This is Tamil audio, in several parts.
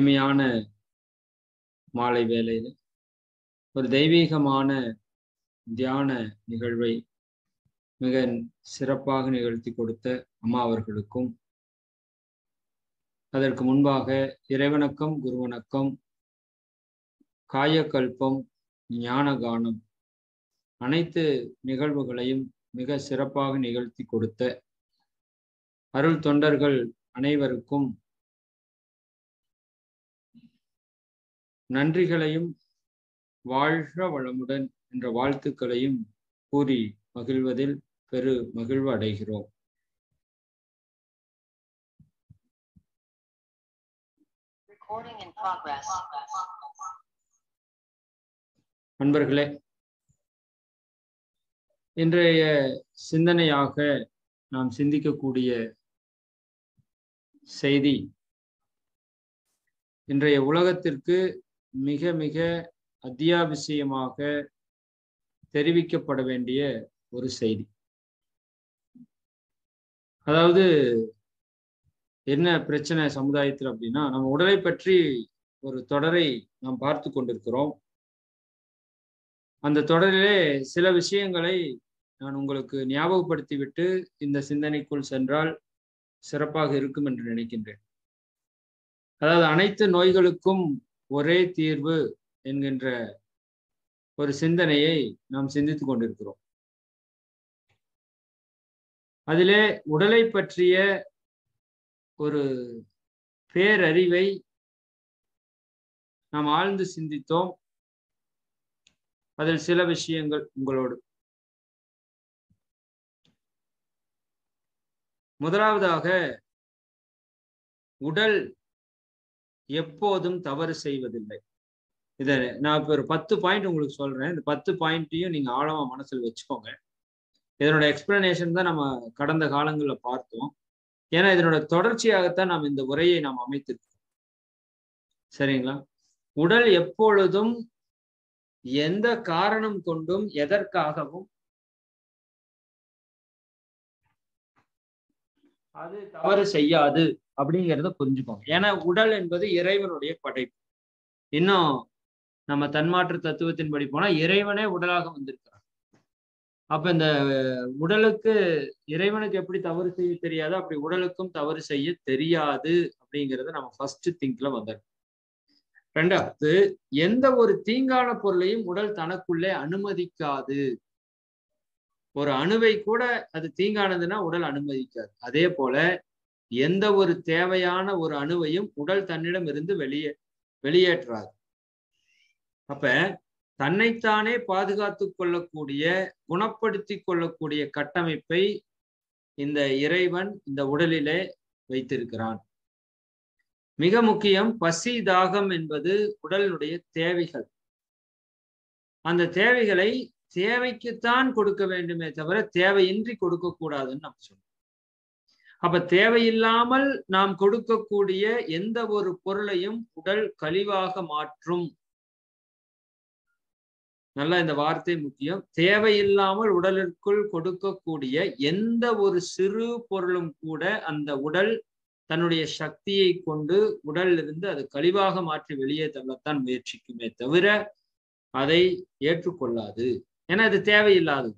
இனிமையான மாலை வேளையில் ஒரு தெய்வீகமான தியான நிகழ்வை மிக சிறப்பாக நிகழ்த்தி கொடுத்த அம்மா அவர்களுக்கும் அதற்கு முன்பாக இறைவணக்கம் குருவணக்கம் காயக்கல்பம் ஞான கானம் அனைத்து நிகழ்வுகளையும் மிக சிறப்பாக நிகழ்த்தி கொடுத்த அருள் தொண்டர்கள் அனைவருக்கும் நன்றிகளையும் வாழ்க வளமுடன் என்ற வாழ்த்துக்களையும் கூறி மகிழ்வதில் பெரு மகிழ்வு அடைகிறோம் Recording in progress. நண்பர்களே இன்றைய சிந்தனையாக நாம் சிந்திக்கக்கூடிய செய்தி இன்றைய உலகத்திற்கு மிக மிக அத்தியாவசியமாக தெரிவிக்கப்பட வேண்டிய ஒரு செய்தி அதாவது என்ன பிரச்சனை சமுதாயத்தில் அப்படின்னா நம்ம உடலை பற்றி ஒரு தொடரை நாம் பார்த்து கொண்டிருக்கிறோம் அந்த தொடரிலே சில விஷயங்களை நான் உங்களுக்கு ஞாபகப்படுத்தி விட்டு இந்த சிந்தனைக்குள் சென்றால் சிறப்பாக இருக்கும் என்று நினைக்கின்றேன் அதாவது அனைத்து நோய்களுக்கும் ஒரே தீர்வு என்கின்ற ஒரு சிந்தனையை நாம் சிந்தித்துக் கொண்டிருக்கிறோம் அதிலே உடலை பற்றிய ஒரு பேரறிவை நாம் ஆழ்ந்து சிந்தித்தோம் அதில் சில விஷயங்கள் உங்களோடு முதலாவதாக உடல் எப்போதும் தவறு செய்வதில்லை இதை நான் இப்போ ஒரு பத்து பாயிண்ட் உங்களுக்கு சொல்றேன் இந்த பத்து பாயிண்ட்டையும் நீங்க ஆழமா மனசில் வச்சுக்கோங்க இதனோட எக்ஸ்பிளனேஷன் தான் நம்ம கடந்த காலங்களில் பார்த்தோம் ஏன்னா இதனோட தொடர்ச்சியாகத்தான் நாம் இந்த உரையை நாம் அமைத்திருக்கோம் சரிங்களா உடல் எப்பொழுதும் எந்த காரணம் கொண்டும் எதற்காகவும் அது தவறு செய்யாது அப்படிங்கிறத புரிஞ்சுக்கோங்க ஏன்னா உடல் என்பது இறைவனுடைய படைப்பு இன்னும் நம்ம தன்மாற்று தத்துவத்தின்படி போனா இறைவனே உடலாக வந்திருக்கிறார் அப்ப இந்த உடலுக்கு இறைவனுக்கு எப்படி தவறு செய்ய தெரியாதோ அப்படி உடலுக்கும் தவறு செய்ய தெரியாது அப்படிங்கிறத நம்ம ஃபர்ஸ்ட் திங்க்ல வந்துடும் ரெண்டாவது எந்த ஒரு தீங்கான பொருளையும் உடல் தனக்குள்ளே அனுமதிக்காது ஒரு அணுவை கூட அது தீங்கானதுன்னா உடல் அனுமதிக்காது அதே போல எந்த ஒரு தேவையான ஒரு அணுவையும் உடல் தன்னிடம் இருந்து வெளியே வெளியேற்றாது அப்ப தன்னைத்தானே பாதுகாத்து கொள்ளக்கூடிய குணப்படுத்தி கொள்ளக்கூடிய கட்டமைப்பை இந்த இறைவன் இந்த உடலிலே வைத்திருக்கிறான் மிக முக்கியம் பசி தாகம் என்பது உடலினுடைய தேவைகள் அந்த தேவைகளை தேவைக்குத்தான் கொடுக்க வேண்டுமே தவிர தேவையின்றி கொடுக்க கூடாதுன்னு நம்ம சொல்றோம் அப்ப தேவையில்லாமல் நாம் கொடுக்கக்கூடிய எந்த ஒரு பொருளையும் உடல் கழிவாக மாற்றும் நல்லா இந்த வார்த்தை முக்கியம் தேவையில்லாமல் உடலிற்குள் கொடுக்கக்கூடிய எந்த ஒரு சிறு பொருளும் கூட அந்த உடல் தன்னுடைய சக்தியை கொண்டு உடல்ல இருந்து அது கழிவாக மாற்றி வெளியே தள்ளத்தான் முயற்சிக்குமே தவிர அதை ஏற்றுக்கொள்ளாது ஏன்னா இது தேவையில்லாதது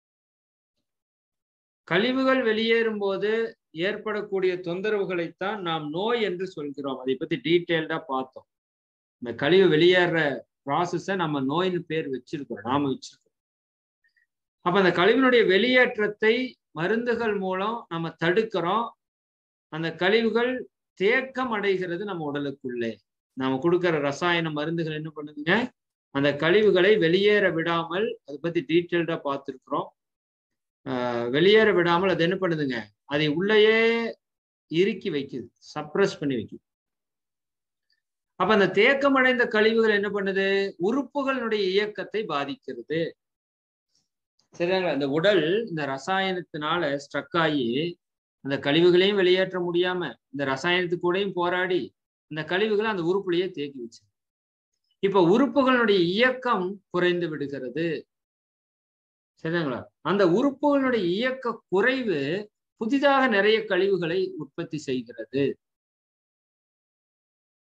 கழிவுகள் வெளியேறும் போது ஏற்படக்கூடிய தொந்தரவுகளைத்தான் நாம் நோய் என்று சொல்கிறோம் அதை பத்தி டீட்டெயில்டா பார்த்தோம் இந்த கழிவு வெளியேற ப்ராசஸ நம்ம நோயின்னு பேர் வச்சிருக்கிறோம் நாம வச்சிருக்கோம் அப்ப அந்த கழிவினுடைய வெளியேற்றத்தை மருந்துகள் மூலம் நம்ம தடுக்கிறோம் அந்த கழிவுகள் தேக்கம் அடைகிறது நம்ம உடலுக்குள்ளே நாம கொடுக்கிற ரசாயன மருந்துகள் என்ன பண்ணுதுங்க அந்த கழிவுகளை வெளியேற விடாமல் அதை பத்தி டீட்டெயில்டா பார்த்துருக்குறோம் வெளியேற விடாமல் அது என்ன பண்ணுதுங்க அதை உள்ளேயே இறுக்கி வைக்குது சப்ரஸ் பண்ணி வைக்குது அப்ப அந்த தேக்கம் அடைந்த கழிவுகள் என்ன பண்ணுது உறுப்புகளினுடைய இயக்கத்தை பாதிக்கிறது சரிங்களா இந்த உடல் இந்த ரசாயனத்தினால ஸ்ட்ரக் ஆகி அந்த கழிவுகளையும் வெளியேற்ற முடியாம இந்த ரசாயனத்து கூடயும் போராடி இந்த கழிவுகளை அந்த உறுப்புலையே தேக்கி வச்சு இப்ப உறுப்புகளுடைய இயக்கம் குறைந்து விடுகிறது சரிங்களா அந்த உறுப்புகளுடைய இயக்க குறைவு புதிதாக நிறைய கழிவுகளை உற்பத்தி செய்கிறது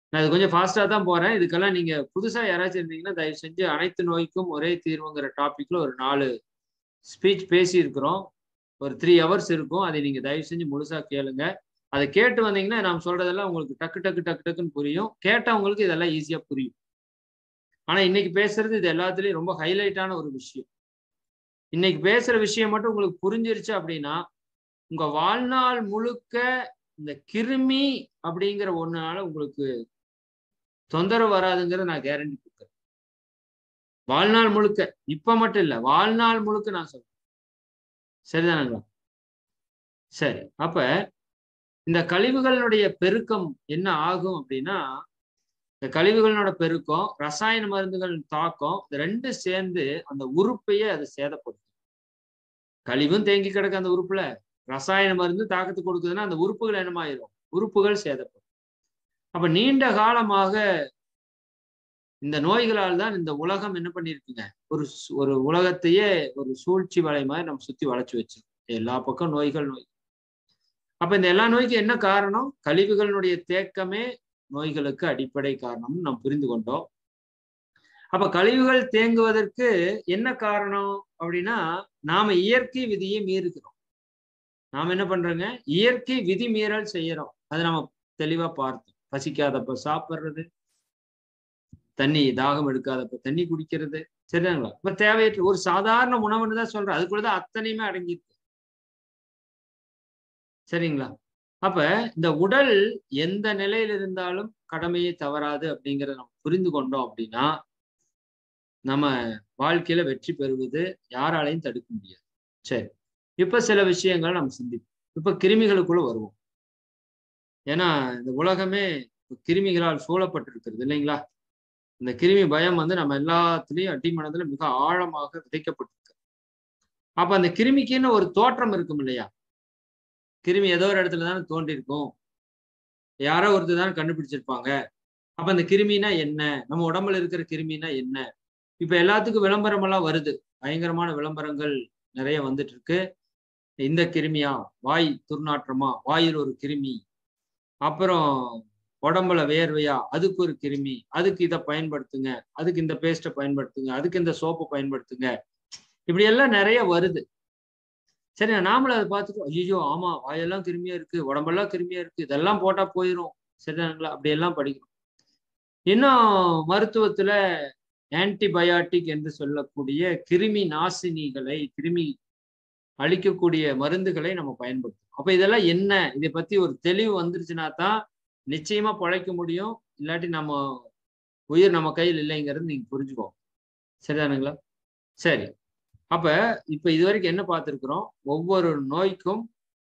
நான் இது கொஞ்சம் ஃபாஸ்டா தான் போறேன் இதுக்கெல்லாம் நீங்க புதுசா யாராச்சும் இருந்தீங்கன்னா தயவு செஞ்சு அனைத்து நோய்க்கும் ஒரே தீர்வுங்கிற டாபிக்ல ஒரு நாலு ஸ்பீச் பேசி இருக்கிறோம் ஒரு த்ரீ ஹவர்ஸ் இருக்கும் அதை நீங்க தயவு செஞ்சு முழுசா கேளுங்க அதை கேட்டு வந்தீங்கன்னா நாம் சொல்றதெல்லாம் உங்களுக்கு டக்கு டக்கு டக்கு டக்குன்னு புரியும் கேட்டவங்களுக்கு இதெல்லாம் ஈஸியா புரியும் ஆனா இன்னைக்கு பேசுறது இது எல்லாத்துலயும் ரொம்ப ஹைலைட்டான ஒரு விஷயம் இன்னைக்கு பேசுற விஷயம் மட்டும் உங்களுக்கு புரிஞ்சிருச்சு அப்படின்னா உங்க வாழ்நாள் முழுக்க இந்த கிருமி அப்படிங்கிற ஒண்ணுனால உங்களுக்கு தொந்தரவு வராதுங்கிறத நான் கேரண்டி கொடுக்குறேன் வாழ்நாள் முழுக்க இப்ப மட்டும் இல்ல வாழ்நாள் முழுக்க நான் சொல்றேன் சரிதானுங்களா சரி அப்ப இந்த கழிவுகளினுடைய பெருக்கம் என்ன ஆகும் அப்படின்னா இந்த கழிவுகளோட பெருக்கம் ரசாயன மருந்துகள் தாக்கம் இது ரெண்டும் சேர்ந்து அந்த உறுப்பையே அது சேதப்படுத்தும் கழிவும் தேங்கி கிடக்கு அந்த உறுப்புல ரசாயன மருந்து தாக்கத்து கொடுக்குதுன்னா அந்த உறுப்புகள் என்னமாயிரும் உறுப்புகள் சேதப்படும் அப்ப நீண்ட காலமாக இந்த நோய்களால் தான் இந்த உலகம் என்ன பண்ணிருக்குங்க ஒரு ஒரு உலகத்தையே ஒரு சூழ்ச்சி வலை மாதிரி நம்ம சுத்தி வளைச்சு வச்சிருக்கோம் எல்லா பக்கம் நோய்கள் நோய் அப்ப இந்த எல்லா நோய்க்கும் என்ன காரணம் கழிவுகளினுடைய தேக்கமே நோய்களுக்கு அடிப்படை காரணம் நாம் புரிந்து கொண்டோம் அப்ப கழிவுகள் தேங்குவதற்கு என்ன காரணம் அப்படின்னா நாம இயற்கை விதியை மீறுகிறோம் நாம் என்ன பண்றோங்க இயற்கை விதி மீறல் செய்யறோம் அதை நம்ம தெளிவா பார்த்தோம் பசிக்காதப்ப சாப்பிட்றது தண்ணி தாகம் எடுக்காதப்ப தண்ணி குடிக்கிறது சரிதாங்களா இப்ப தேவையற்ற ஒரு சாதாரண உணவுன்னு தான் சொல்றேன் அதுக்குள்ளதான் அத்தனையுமே அடங்கியிருக்கு சரிங்களா அப்ப இந்த உடல் எந்த நிலையில் இருந்தாலும் கடமையை தவறாது அப்படிங்கிறத நம்ம புரிந்து கொண்டோம் அப்படின்னா நம்ம வாழ்க்கையில வெற்றி பெறுவது யாராலையும் தடுக்க முடியாது சரி இப்ப சில விஷயங்கள் நம்ம சிந்திப்போம் இப்ப கிருமிகளுக்குள்ள வருவோம் ஏன்னா இந்த உலகமே கிருமிகளால் சூழப்பட்டிருக்கிறது இல்லைங்களா இந்த கிருமி பயம் வந்து நம்ம எல்லாத்துலயும் அடிமனதுல மிக ஆழமாக விதைக்கப்பட்டிருக்கு அப்ப அந்த கிருமிக்குன்னு ஒரு தோற்றம் இருக்கும் இல்லையா கிருமி ஏதோ ஒரு இடத்துல தானே தோன்றிருக்கும் யாரோ ஒருத்தர் தானே கண்டுபிடிச்சிருப்பாங்க அப்ப அந்த கிருமினா என்ன நம்ம உடம்புல இருக்கிற கிருமினா என்ன இப்ப எல்லாத்துக்கும் விளம்பரம் எல்லாம் வருது பயங்கரமான விளம்பரங்கள் நிறைய வந்துட்டு இருக்கு இந்த கிருமியா வாய் துர்நாற்றமா வாயில் ஒரு கிருமி அப்புறம் உடம்புல வேர்வையா அதுக்கு ஒரு கிருமி அதுக்கு இதை பயன்படுத்துங்க அதுக்கு இந்த பேஸ்ட்டை பயன்படுத்துங்க அதுக்கு இந்த சோப்பை பயன்படுத்துங்க இப்படி எல்லாம் நிறைய வருது சரி நாமளும் அதை பார்த்துட்டு ஐயோ ஆமா வாயெல்லாம் கிருமியா இருக்கு உடம்பெல்லாம் கிருமியா இருக்கு இதெல்லாம் போட்டா போயிடும் சரிதானுங்களா அப்படி எல்லாம் படிக்கணும் இன்னும் மருத்துவத்துல ஆன்டிபயாட்டிக் என்று சொல்லக்கூடிய கிருமி நாசினிகளை கிருமி அழிக்கக்கூடிய மருந்துகளை நம்ம பயன்படுத்தணும் அப்ப இதெல்லாம் என்ன இதை பத்தி ஒரு தெளிவு வந்துருச்சுன்னா தான் நிச்சயமா பழைக்க முடியும் இல்லாட்டி நம்ம உயிர் நம்ம கையில் இல்லைங்கிறது நீங்க புரிஞ்சுக்கோ சரிதானுங்களா சரி அப்ப இப்ப இது வரைக்கும் என்ன பார்த்திருக்கிறோம் ஒவ்வொரு நோய்க்கும்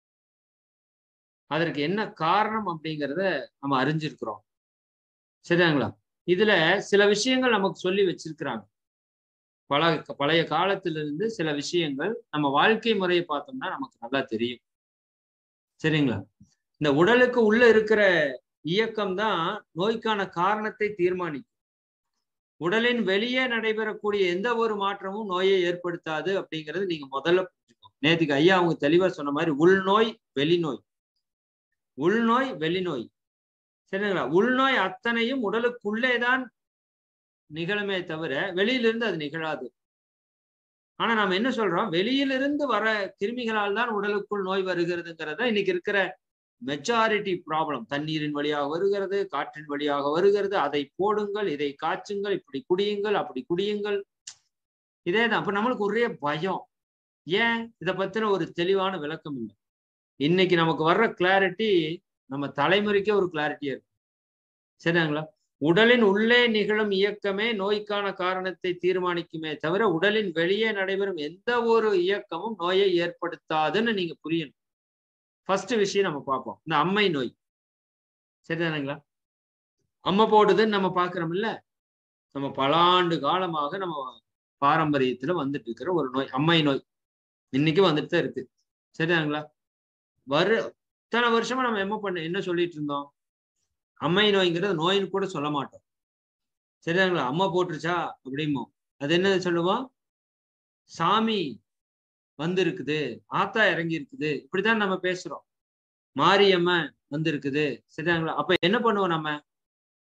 அதற்கு என்ன காரணம் அப்படிங்கிறத நம்ம அறிஞ்சிருக்கிறோம் சரிதாங்களா இதுல சில விஷயங்கள் நமக்கு சொல்லி வச்சிருக்கிறாங்க பல பழைய காலத்திலிருந்து சில விஷயங்கள் நம்ம வாழ்க்கை முறையை பார்த்தோம்னா நமக்கு நல்லா தெரியும் சரிங்களா இந்த உடலுக்கு உள்ள இருக்கிற இயக்கம் தான் நோய்க்கான காரணத்தை தீர்மானிக்கும் உடலின் வெளியே நடைபெறக்கூடிய எந்த ஒரு மாற்றமும் நோயை ஏற்படுத்தாது அப்படிங்கிறது நீங்க முதல்ல புரிஞ்சுக்கோங்க நேற்றுக்கு ஐயா அவங்க தெளிவா சொன்ன மாதிரி உள்நோய் வெளிநோய் உள்நோய் வெளிநோய் சரிங்களா உள்நோய் அத்தனையும் உடலுக்குள்ளே தான் நிகழுமே தவிர வெளியிலிருந்து அது நிகழாது ஆனா நாம என்ன சொல்றோம் வெளியிலிருந்து வர கிருமிகளால் தான் உடலுக்குள் நோய் வருகிறதுங்கிறத இன்னைக்கு இருக்கிற மெஜாரிட்டி ப்ராப்ளம் தண்ணீரின் வழியாக வருகிறது காற்றின் வழியாக வருகிறது அதை போடுங்கள் இதை காய்ச்சுங்கள் இப்படி குடியுங்கள் அப்படி குடியுங்கள் இதே தான் அப்ப நம்மளுக்கு ஒரே பயம் ஏன் இதை பத்தின ஒரு தெளிவான விளக்கம் இல்லை இன்னைக்கு நமக்கு வர்ற கிளாரிட்டி நம்ம தலைமுறைக்கே ஒரு கிளாரிட்டியா இருக்கு சரிங்களா உடலின் உள்ளே நிகழும் இயக்கமே நோய்க்கான காரணத்தை தீர்மானிக்குமே தவிர உடலின் வெளியே நடைபெறும் எந்த ஒரு இயக்கமும் நோயை ஏற்படுத்தாதுன்னு நீங்க புரியணும் ஃபர்ஸ்ட் விஷயம் நம்ம பார்ப்போம் இந்த அம்மை நோய் சரிதானுங்களா அம்மை போடுதுன்னு நம்ம பாக்குறோம் இல்ல நம்ம பல ஆண்டு காலமாக நம்ம பாரம்பரியத்துல வந்துட்டு இருக்கிற ஒரு நோய் அம்மை நோய் இன்னைக்கு வந்துட்டு தான் இருக்கு சரிதானுங்களா வரு இத்தனை வருஷமா நம்ம என்ன பண்ண என்ன சொல்லிட்டு இருந்தோம் அம்மை நோய்ங்கிறது நோயின்னு கூட சொல்ல மாட்டோம் சரிதாங்களா அம்மா போட்டுருச்சா அப்படிமோ அது என்ன சொல்லுவோம் சாமி வந்திருக்குது ஆத்தா இறங்கி இருக்குது இப்படிதான் நம்ம பேசுறோம் மாரியம்மன் வந்திருக்குது சரிதாங்களா அப்ப என்ன பண்ணுவோம் நம்ம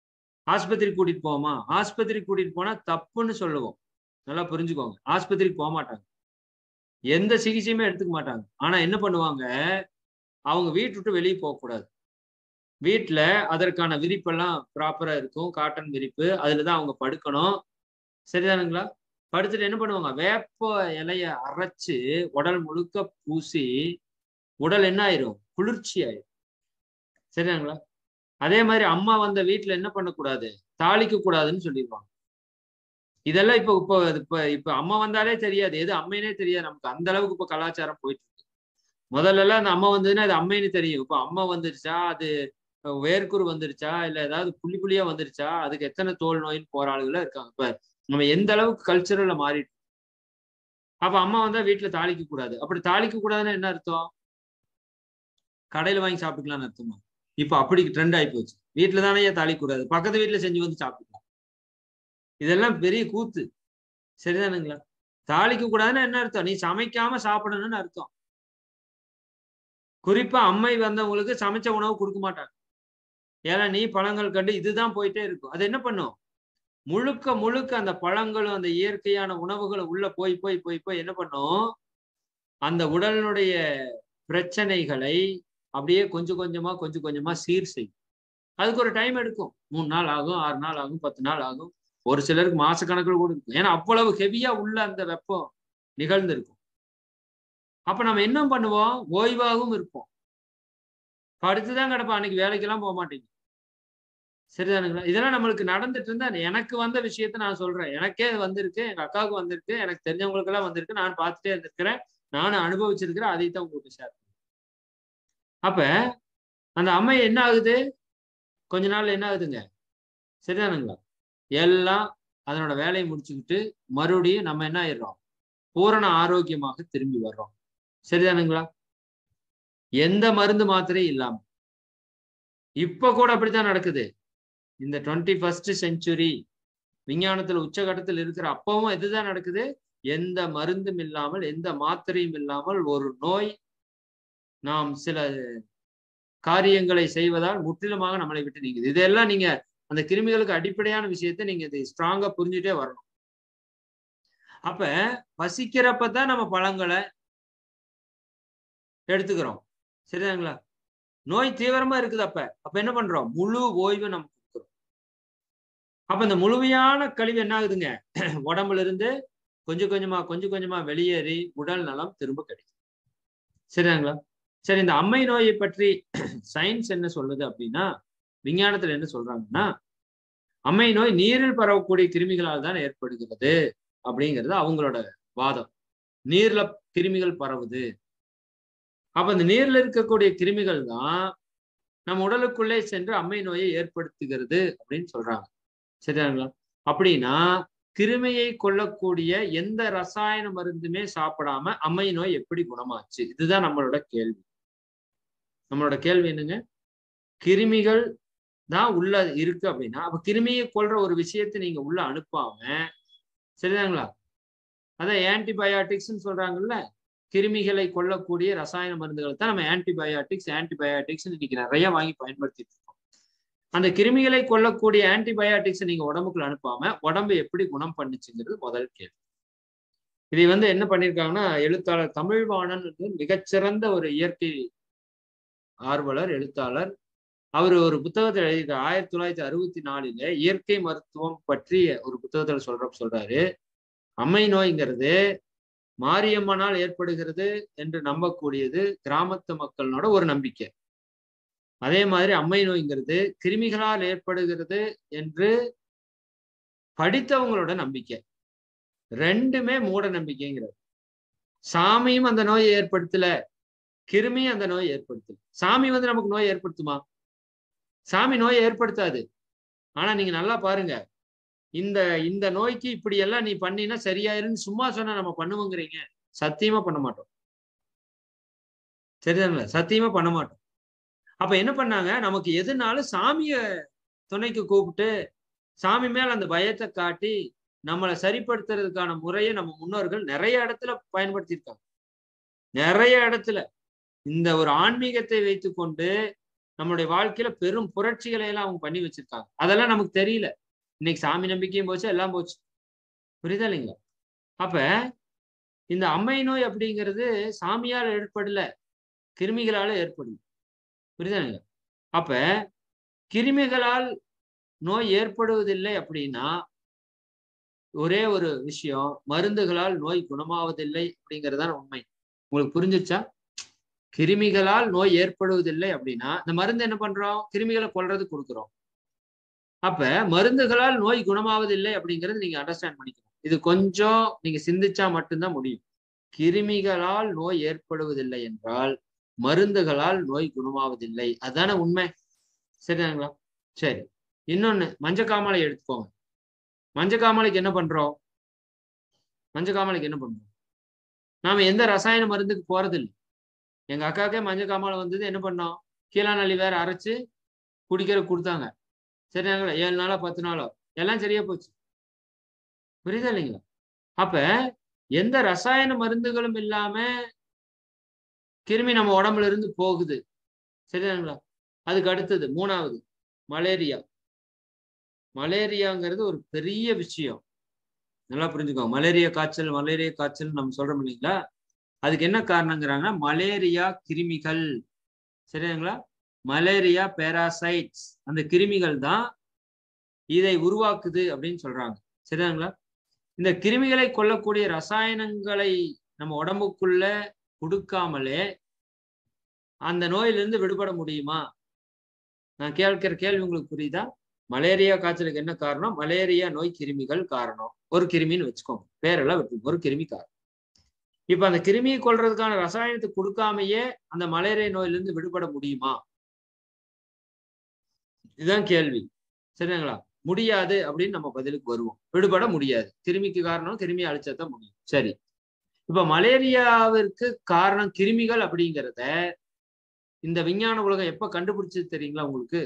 ஆஸ்பத்திரி கூட்டிட்டு போவோமா ஆஸ்பத்திரி கூட்டிட்டு போனா தப்புன்னு சொல்லுவோம் நல்லா புரிஞ்சுக்கோங்க ஆஸ்பத்திரிக்கு போக மாட்டாங்க எந்த சிகிச்சையுமே எடுத்துக்க மாட்டாங்க ஆனா என்ன பண்ணுவாங்க அவங்க வீட்டு விட்டு வெளியே போகக்கூடாது வீட்டுல அதற்கான விரிப்பெல்லாம் ப்ராப்பரா இருக்கும் காட்டன் விரிப்பு அதுலதான் அவங்க படுக்கணும் சரிதானுங்களா படுத்துட்டு என்ன பண்ணுவாங்க வேப்ப இலைய அரைச்சு உடல் முழுக்க பூசி உடல் என்ன ஆயிரும் குளிர்ச்சி ஆயிரும் சரிதாங்களா அதே மாதிரி அம்மா வந்த வீட்டுல என்ன பண்ணக்கூடாது தாளிக்க கூடாதுன்னு சொல்லிடுவாங்க இதெல்லாம் இப்போ இப்போ இப்ப இப்ப அம்மா வந்தாலே தெரியாது எது அம்மைனே தெரியாது நமக்கு அந்த அளவுக்கு இப்போ கலாச்சாரம் போயிட்டு இருக்கு முதல்ல எல்லாம் அந்த அம்மா வந்ததுன்னா அது அம்மைன்னு தெரியும் இப்போ அம்மா வந்துருச்சா அது வேர்க்குரு வந்துருச்சா இல்ல ஏதாவது புள்ளி புள்ளியா வந்துருச்சா அதுக்கு எத்தனை தோல் நோயின்னு போற ஆளுகளா இருக்காங்க இப்ப நம்ம எந்த அளவுக்கு கல்ச்சரல்ல மாறிட்டு அப்ப அம்மா வந்தா வீட்டுல தாளிக்க கூடாது அப்படி தாளிக்க கூடாதுன்னு என்ன அர்த்தம் கடையில வாங்கி சாப்பிட்டுக்கலாம்னு அர்த்தமா இப்ப அப்படி ட்ரெண்ட் ஆகி போச்சு வீட்டுல தானே தாளிக்க கூடாது பக்கத்து வீட்டுல செஞ்சு வந்து சாப்பிட்டுக்கலாம் இதெல்லாம் பெரிய கூத்து சரிதானுங்களா தாளிக்க கூடாதுன்னு என்ன அர்த்தம் நீ சமைக்காம சாப்பிடணும்னு அர்த்தம் குறிப்பா அம்மை வந்தவங்களுக்கு சமைச்ச உணவு கொடுக்க மாட்டாங்க ஏன்னா நீ பழங்கள் கண்டு இதுதான் போயிட்டே இருக்கும் அது என்ன பண்ணும் முழுக்க முழுக்க அந்த பழங்களும் அந்த இயற்கையான உணவுகளும் உள்ள போய் போய் போய் போய் என்ன பண்ணும் அந்த உடலினுடைய பிரச்சனைகளை அப்படியே கொஞ்சம் கொஞ்சமா கொஞ்சம் கொஞ்சமா சீர் செய்யும் அதுக்கு ஒரு டைம் எடுக்கும் மூணு நாள் ஆகும் ஆறு நாள் ஆகும் பத்து நாள் ஆகும் ஒரு சிலருக்கு மாசக்கணக்கில் கூட இருக்கும் ஏன்னா அவ்வளவு ஹெவியா உள்ள அந்த வெப்பம் நிகழ்ந்திருக்கும் அப்ப நம்ம என்ன பண்ணுவோம் ஓய்வாகவும் இருப்போம் படுத்துதான் கிடப்போம் அன்னைக்கு வேலைக்கெல்லாம் போக மாட்டேங்க சரிதானுங்களா இதெல்லாம் நம்மளுக்கு நடந்துட்டு இருந்தா எனக்கு வந்த விஷயத்த நான் சொல்றேன் எனக்கே வந்திருக்கு எங்க அக்காவுக்கு வந்திருக்கு எனக்கு தெரிஞ்சவங்களுக்கு எல்லாம் வந்திருக்கு நான் பார்த்துட்டே இருந்திருக்கிறேன் நானும் அனுபவிச்சிருக்கிறேன் அதைத்தான் உங்களுக்கு ஷேர் அப்ப அந்த அம்மை என்ன ஆகுது கொஞ்ச நாள் என்ன ஆகுதுங்க சரிதானுங்களா எல்லாம் அதனோட வேலையை முடிச்சுக்கிட்டு மறுபடியும் நம்ம என்ன ஆயிடுறோம் பூரண ஆரோக்கியமாக திரும்பி வர்றோம் சரிதானுங்களா எந்த மருந்து மாத்திரையும் இல்லாம இப்ப கூட அப்படித்தான் நடக்குது இந்த டுவெண்ட்டி ஃபர்ஸ்ட் செஞ்சுரி விஞ்ஞானத்துல உச்சகட்டத்தில் இருக்கிற அப்பவும் இதுதான் நடக்குது எந்த மருந்தும் இல்லாமல் எந்த மாத்திரையும் இல்லாமல் ஒரு நோய் நாம் சில காரியங்களை செய்வதால் முற்றிலுமாக நம்மளை விட்டு நீங்குது இதெல்லாம் நீங்க அந்த கிருமிகளுக்கு அடிப்படையான விஷயத்தை நீங்க இதை ஸ்ட்ராங்கா புரிஞ்சுட்டே வரணும் அப்ப பசிக்கிறப்பதான் நம்ம பழங்களை எடுத்துக்கிறோம் சரிதாங்களா நோய் தீவிரமா இருக்குது அப்ப அப்ப என்ன பண்றோம் முழு ஓய்வு நம்ம கொடுக்குறோம் அப்ப இந்த முழுமையான கழிவு என்ன ஆகுதுங்க உடம்புல இருந்து கொஞ்சம் கொஞ்சமா கொஞ்சம் கொஞ்சமா வெளியேறி உடல் நலம் திரும்ப கிடைக்கும் சரிதாங்களா சரி இந்த அம்மை நோயை பற்றி சயின்ஸ் என்ன சொல்லுது அப்படின்னா விஞ்ஞானத்துல என்ன சொல்றாங்கன்னா அம்மை நோய் நீரில் பரவக்கூடிய கிருமிகளால் தான் ஏற்படுகிறது அப்படிங்கிறது அவங்களோட வாதம் நீர்ல கிருமிகள் பரவுது அப்ப இந்த நீர்ல இருக்கக்கூடிய கிருமிகள் தான் நம்ம உடலுக்குள்ளே சென்று அம்மை நோயை ஏற்படுத்துகிறது அப்படின்னு சொல்றாங்க சரிங்களா அப்படின்னா கிருமியை கொல்லக்கூடிய எந்த ரசாயன மருந்துமே சாப்பிடாம அம்மை நோய் எப்படி குணமாச்சு இதுதான் நம்மளோட கேள்வி நம்மளோட கேள்வி என்னங்க கிருமிகள் தான் உள்ள இருக்கு அப்படின்னா அப்ப கிருமியை கொல்ற ஒரு விஷயத்தை நீங்க உள்ள அனுப்பாம சரிதாங்களா அதான் ஆன்டிபயாட்டிக்ஸ்ன்னு சொல்றாங்கல்ல கிருமிகளை கொல்லக்கூடிய ரசாயன மருந்துகள் தான் நம்ம ஆன்டிபயாட்டிக்ஸ் ஆன்டிபயாட்டிக்ஸ் இன்னைக்கு நிறைய வாங்கி பயன்படுத்திட்டு இருக்கோம் அந்த கிருமிகளை கொல்லக்கூடிய ஆன்டிபயாட்டிக்ஸை நீங்க உடம்புக்குள்ள அனுப்பாம உடம்பு எப்படி குணம் பண்ணுச்சுங்கிறது முதல் கேள்வி இதை வந்து என்ன பண்ணியிருக்காங்கன்னா எழுத்தாளர் தமிழ்வாணன் மிகச்சிறந்த ஒரு இயற்கை ஆர்வலர் எழுத்தாளர் அவர் ஒரு புத்தகத்தை எழுதியிருக்கார் ஆயிரத்தி தொள்ளாயிரத்தி அறுபத்தி நாலுல இயற்கை மருத்துவம் பற்றிய ஒரு புத்தகத்துல சொல்ற சொல்றாரு அம்மை நோய்ங்கிறது மாரியம்மனால் ஏற்படுகிறது என்று நம்பக்கூடியது கிராமத்து மக்களோட ஒரு நம்பிக்கை அதே மாதிரி அம்மை நோய்ங்கிறது கிருமிகளால் ஏற்படுகிறது என்று படித்தவங்களோட நம்பிக்கை ரெண்டுமே மூட நம்பிக்கைங்கிறது சாமியும் அந்த நோயை ஏற்படுத்தல கிருமியும் அந்த நோயை ஏற்படுத்தல சாமி வந்து நமக்கு நோய் ஏற்படுத்துமா சாமி நோயை ஏற்படுத்தாது ஆனா நீங்க நல்லா பாருங்க இந்த இந்த நோய்க்கு இப்படி எல்லாம் நீ பண்ணினா சரியாயிருன்னு சும்மா சொன்னா நம்ம பண்ணுவோங்கிறீங்க சத்தியமா பண்ண மாட்டோம் சரிதானே சத்தியமா பண்ண மாட்டோம் அப்ப என்ன பண்ணாங்க நமக்கு எதுனாலும் சாமிய துணைக்கு கூப்பிட்டு சாமி மேல அந்த பயத்தை காட்டி நம்மளை சரிப்படுத்துறதுக்கான முறையை நம்ம முன்னோர்கள் நிறைய இடத்துல பயன்படுத்தியிருக்காங்க நிறைய இடத்துல இந்த ஒரு ஆன்மீகத்தை வைத்துக்கொண்டு நம்மளுடைய வாழ்க்கையில பெரும் புரட்சிகளை எல்லாம் அவங்க பண்ணி வச்சிருக்காங்க அதெல்லாம் நமக்கு தெரியல இன்னைக்கு சாமி நம்பிக்கையும் போச்சு எல்லாம் போச்சு புரியுதா இல்லைங்களா அப்ப இந்த அம்மை நோய் அப்படிங்கிறது சாமியால் ஏற்படல கிருமிகளால ஏற்படுது புரியுதா இல்லைங்களா அப்ப கிருமிகளால் நோய் ஏற்படுவதில்லை அப்படின்னா ஒரே ஒரு விஷயம் மருந்துகளால் நோய் குணமாவதில்லை அப்படிங்கறதுதான் உண்மை உங்களுக்கு புரிஞ்சுச்சா கிருமிகளால் நோய் ஏற்படுவதில்லை அப்படின்னா இந்த மருந்து என்ன பண்றோம் கிருமிகளை கொல்றது கொடுக்குறோம் அப்ப மருந்துகளால் நோய் குணமாவதில்லை அப்படிங்கறது நீங்க அண்டர்ஸ்டாண்ட் பண்ணிக்கணும் இது கொஞ்சம் நீங்க சிந்திச்சா மட்டும்தான் முடியும் கிருமிகளால் நோய் ஏற்படுவதில்லை என்றால் மருந்துகளால் நோய் குணமாவதில்லை அதான உண்மை சரிதாங்களா சரி இன்னொன்னு மஞ்சக்காமலை எடுத்துக்கோங்க மஞ்சக்காமலைக்கு என்ன பண்றோம் மஞ்சக்காமலைக்கு என்ன பண்றோம் நாம எந்த ரசாயன மருந்துக்கு போறதில்லை எங்க அக்காக்கே மஞ்சக்காமலை வந்தது என்ன பண்ணோம் கீழாநள்ளி வேற அரைச்சு குடிக்கிற கொடுத்தாங்க சரிங்களா ஏழு நாளோ பத்து நாளோ எல்லாம் சரியா போச்சு புரியுதா இல்லைங்களா அப்ப எந்த ரசாயன மருந்துகளும் இல்லாம கிருமி நம்ம உடம்புல இருந்து போகுது சரிதாங்களா அதுக்கு அடுத்தது மூணாவது மலேரியா மலேரியாங்கிறது ஒரு பெரிய விஷயம் நல்லா புரிஞ்சுக்கோங்க மலேரியா காய்ச்சல் மலேரியா காய்ச்சல் நம்ம சொல்றோம் இல்லைங்களா அதுக்கு என்ன காரணங்கிறாங்கன்னா மலேரியா கிருமிகள் சரிங்களா மலேரியா பேராசைட்ஸ் அந்த கிருமிகள் தான் இதை உருவாக்குது அப்படின்னு சொல்றாங்க சரிதாங்களா இந்த கிருமிகளை கொல்லக்கூடிய ரசாயனங்களை நம்ம உடம்புக்குள்ள கொடுக்காமலே அந்த நோயிலிருந்து விடுபட முடியுமா நான் கேட்கிற கேள்வி உங்களுக்கு புரியுதா மலேரியா காய்ச்சலுக்கு என்ன காரணம் மலேரியா நோய் கிருமிகள் காரணம் ஒரு கிருமின்னு வச்சுக்கோங்க பேரெல்லாம் விட்டு ஒரு கிருமி காரணம் இப்ப அந்த கிருமியை கொல்றதுக்கான ரசாயனத்தை கொடுக்காமையே அந்த மலேரியா நோயிலிருந்து விடுபட முடியுமா இதுதான் கேள்வி சரிங்களா முடியாது அப்படின்னு நம்ம பதிலுக்கு வருவோம் விடுபட முடியாது கிருமிக்கு காரணம் கிருமியை அழிச்சதான் முடியும் சரி இப்ப மலேரியாவிற்கு காரணம் கிருமிகள் அப்படிங்கிறத இந்த விஞ்ஞான உலகம் எப்ப கண்டுபிடிச்சது தெரியுங்களா உங்களுக்கு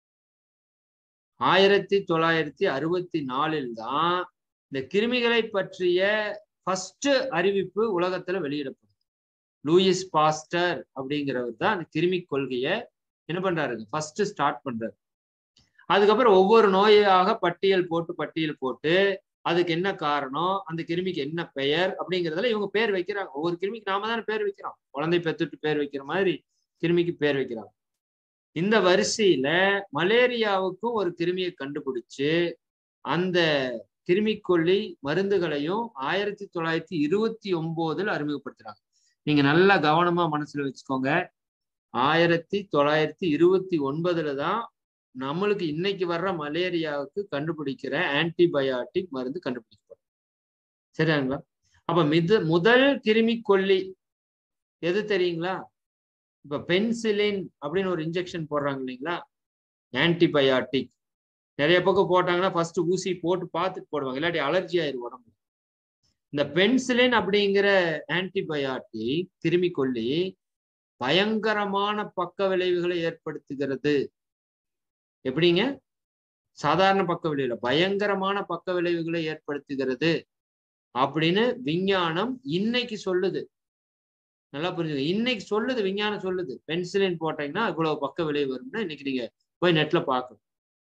ஆயிரத்தி தொள்ளாயிரத்தி அறுபத்தி நாலில் தான் இந்த கிருமிகளை பற்றிய ஃபர்ஸ்ட் அறிவிப்பு உலகத்துல வெளியிடப்படுது லூயிஸ் பாஸ்டர் அப்படிங்கிறவர் தான் அந்த கிருமி கொள்கையை என்ன பண்றாருங்க ஃபர்ஸ்ட் ஸ்டார்ட் பண்றாரு அதுக்கப்புறம் ஒவ்வொரு நோயாக பட்டியல் போட்டு பட்டியல் போட்டு அதுக்கு என்ன காரணம் அந்த கிருமிக்கு என்ன பெயர் அப்படிங்கிறதுல இவங்க பேர் வைக்கிறாங்க ஒவ்வொரு கிருமிக்கு நாம தானே பேர் வைக்கிறோம் குழந்தை பெத்துட்டு பேர் வைக்கிற மாதிரி கிருமிக்கு பேர் வைக்கிறாங்க இந்த வரிசையில மலேரியாவுக்கும் ஒரு கிருமியை கண்டுபிடிச்சு அந்த கிருமிக்கொல்லி மருந்துகளையும் ஆயிரத்தி தொள்ளாயிரத்தி இருபத்தி ஒன்பதுல அறிமுகப்படுத்துறாங்க நீங்க நல்லா கவனமா மனசுல வச்சுக்கோங்க ஆயிரத்தி தொள்ளாயிரத்தி இருபத்தி ஒன்பதுல தான் நம்மளுக்கு இன்னைக்கு வர்ற மலேரியாவுக்கு கண்டுபிடிக்கிற ஆன்டிபயாட்டிக் மருந்து கண்டுபிடிக்கப்படும் சரிங்களா அப்ப மிது முதல் கிருமி கொல்லி எது தெரியுங்களா இப்ப பென்சிலின் அப்படின்னு ஒரு இன்ஜெக்ஷன் போடுறாங்க இல்லைங்களா ஆன்டிபயாட்டிக் நிறைய பக்கம் போட்டாங்கன்னா ஃபர்ஸ்ட் ஊசி போட்டு பார்த்துட்டு போடுவாங்க இல்லாட்டி அலர்ஜி ஆயிரும் உடம்பு இந்த பென்சிலின் அப்படிங்கிற ஆன்டிபயாட்டிக் கிருமி கொல்லி பயங்கரமான பக்க விளைவுகளை ஏற்படுத்துகிறது எப்படிங்க சாதாரண பக்க விளைவுல பயங்கரமான பக்க விளைவுகளை ஏற்படுத்துகிறது அப்படின்னு விஞ்ஞானம் இன்னைக்கு சொல்லுது நல்லா புரிஞ்சுங்க இன்னைக்கு சொல்லுது விஞ்ஞானம் சொல்லுது பென்சிலின் போட்டீங்கன்னா இவ்வளவு பக்க விளைவு வரும்னா இன்னைக்கு நீங்க போய் நெட்ல பார்க்கணும்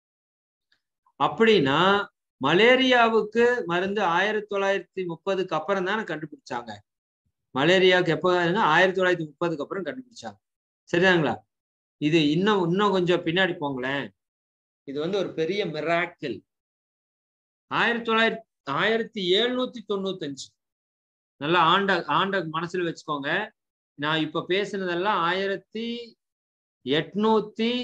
அப்படின்னா மலேரியாவுக்கு மருந்து ஆயிரத்தி தொள்ளாயிரத்தி முப்பதுக்கு அப்புறம் தானே கண்டுபிடிச்சாங்க மலேரியாவுக்கு எப்போ ஆயிரத்தி தொள்ளாயிரத்தி முப்பதுக்கு அப்புறம் கண்டுபிடிச்சாங்க சரிதாங்களா இது இன்னும் இன்னும் கொஞ்சம் பின்னாடி போங்களேன் இது வந்து ஒரு பெரிய மிராக்கிள் ஆயிரத்தி தொள்ளாயிரத்தி ஆயிரத்தி எழுநூத்தி தொண்ணூத்தஞ்சு நல்லா ஆண்ட ஆண்ட மனசுல வச்சுக்கோங்க நான் இப்ப பேசுனதெல்லாம் ஆயிரத்தி எட்நூத்தி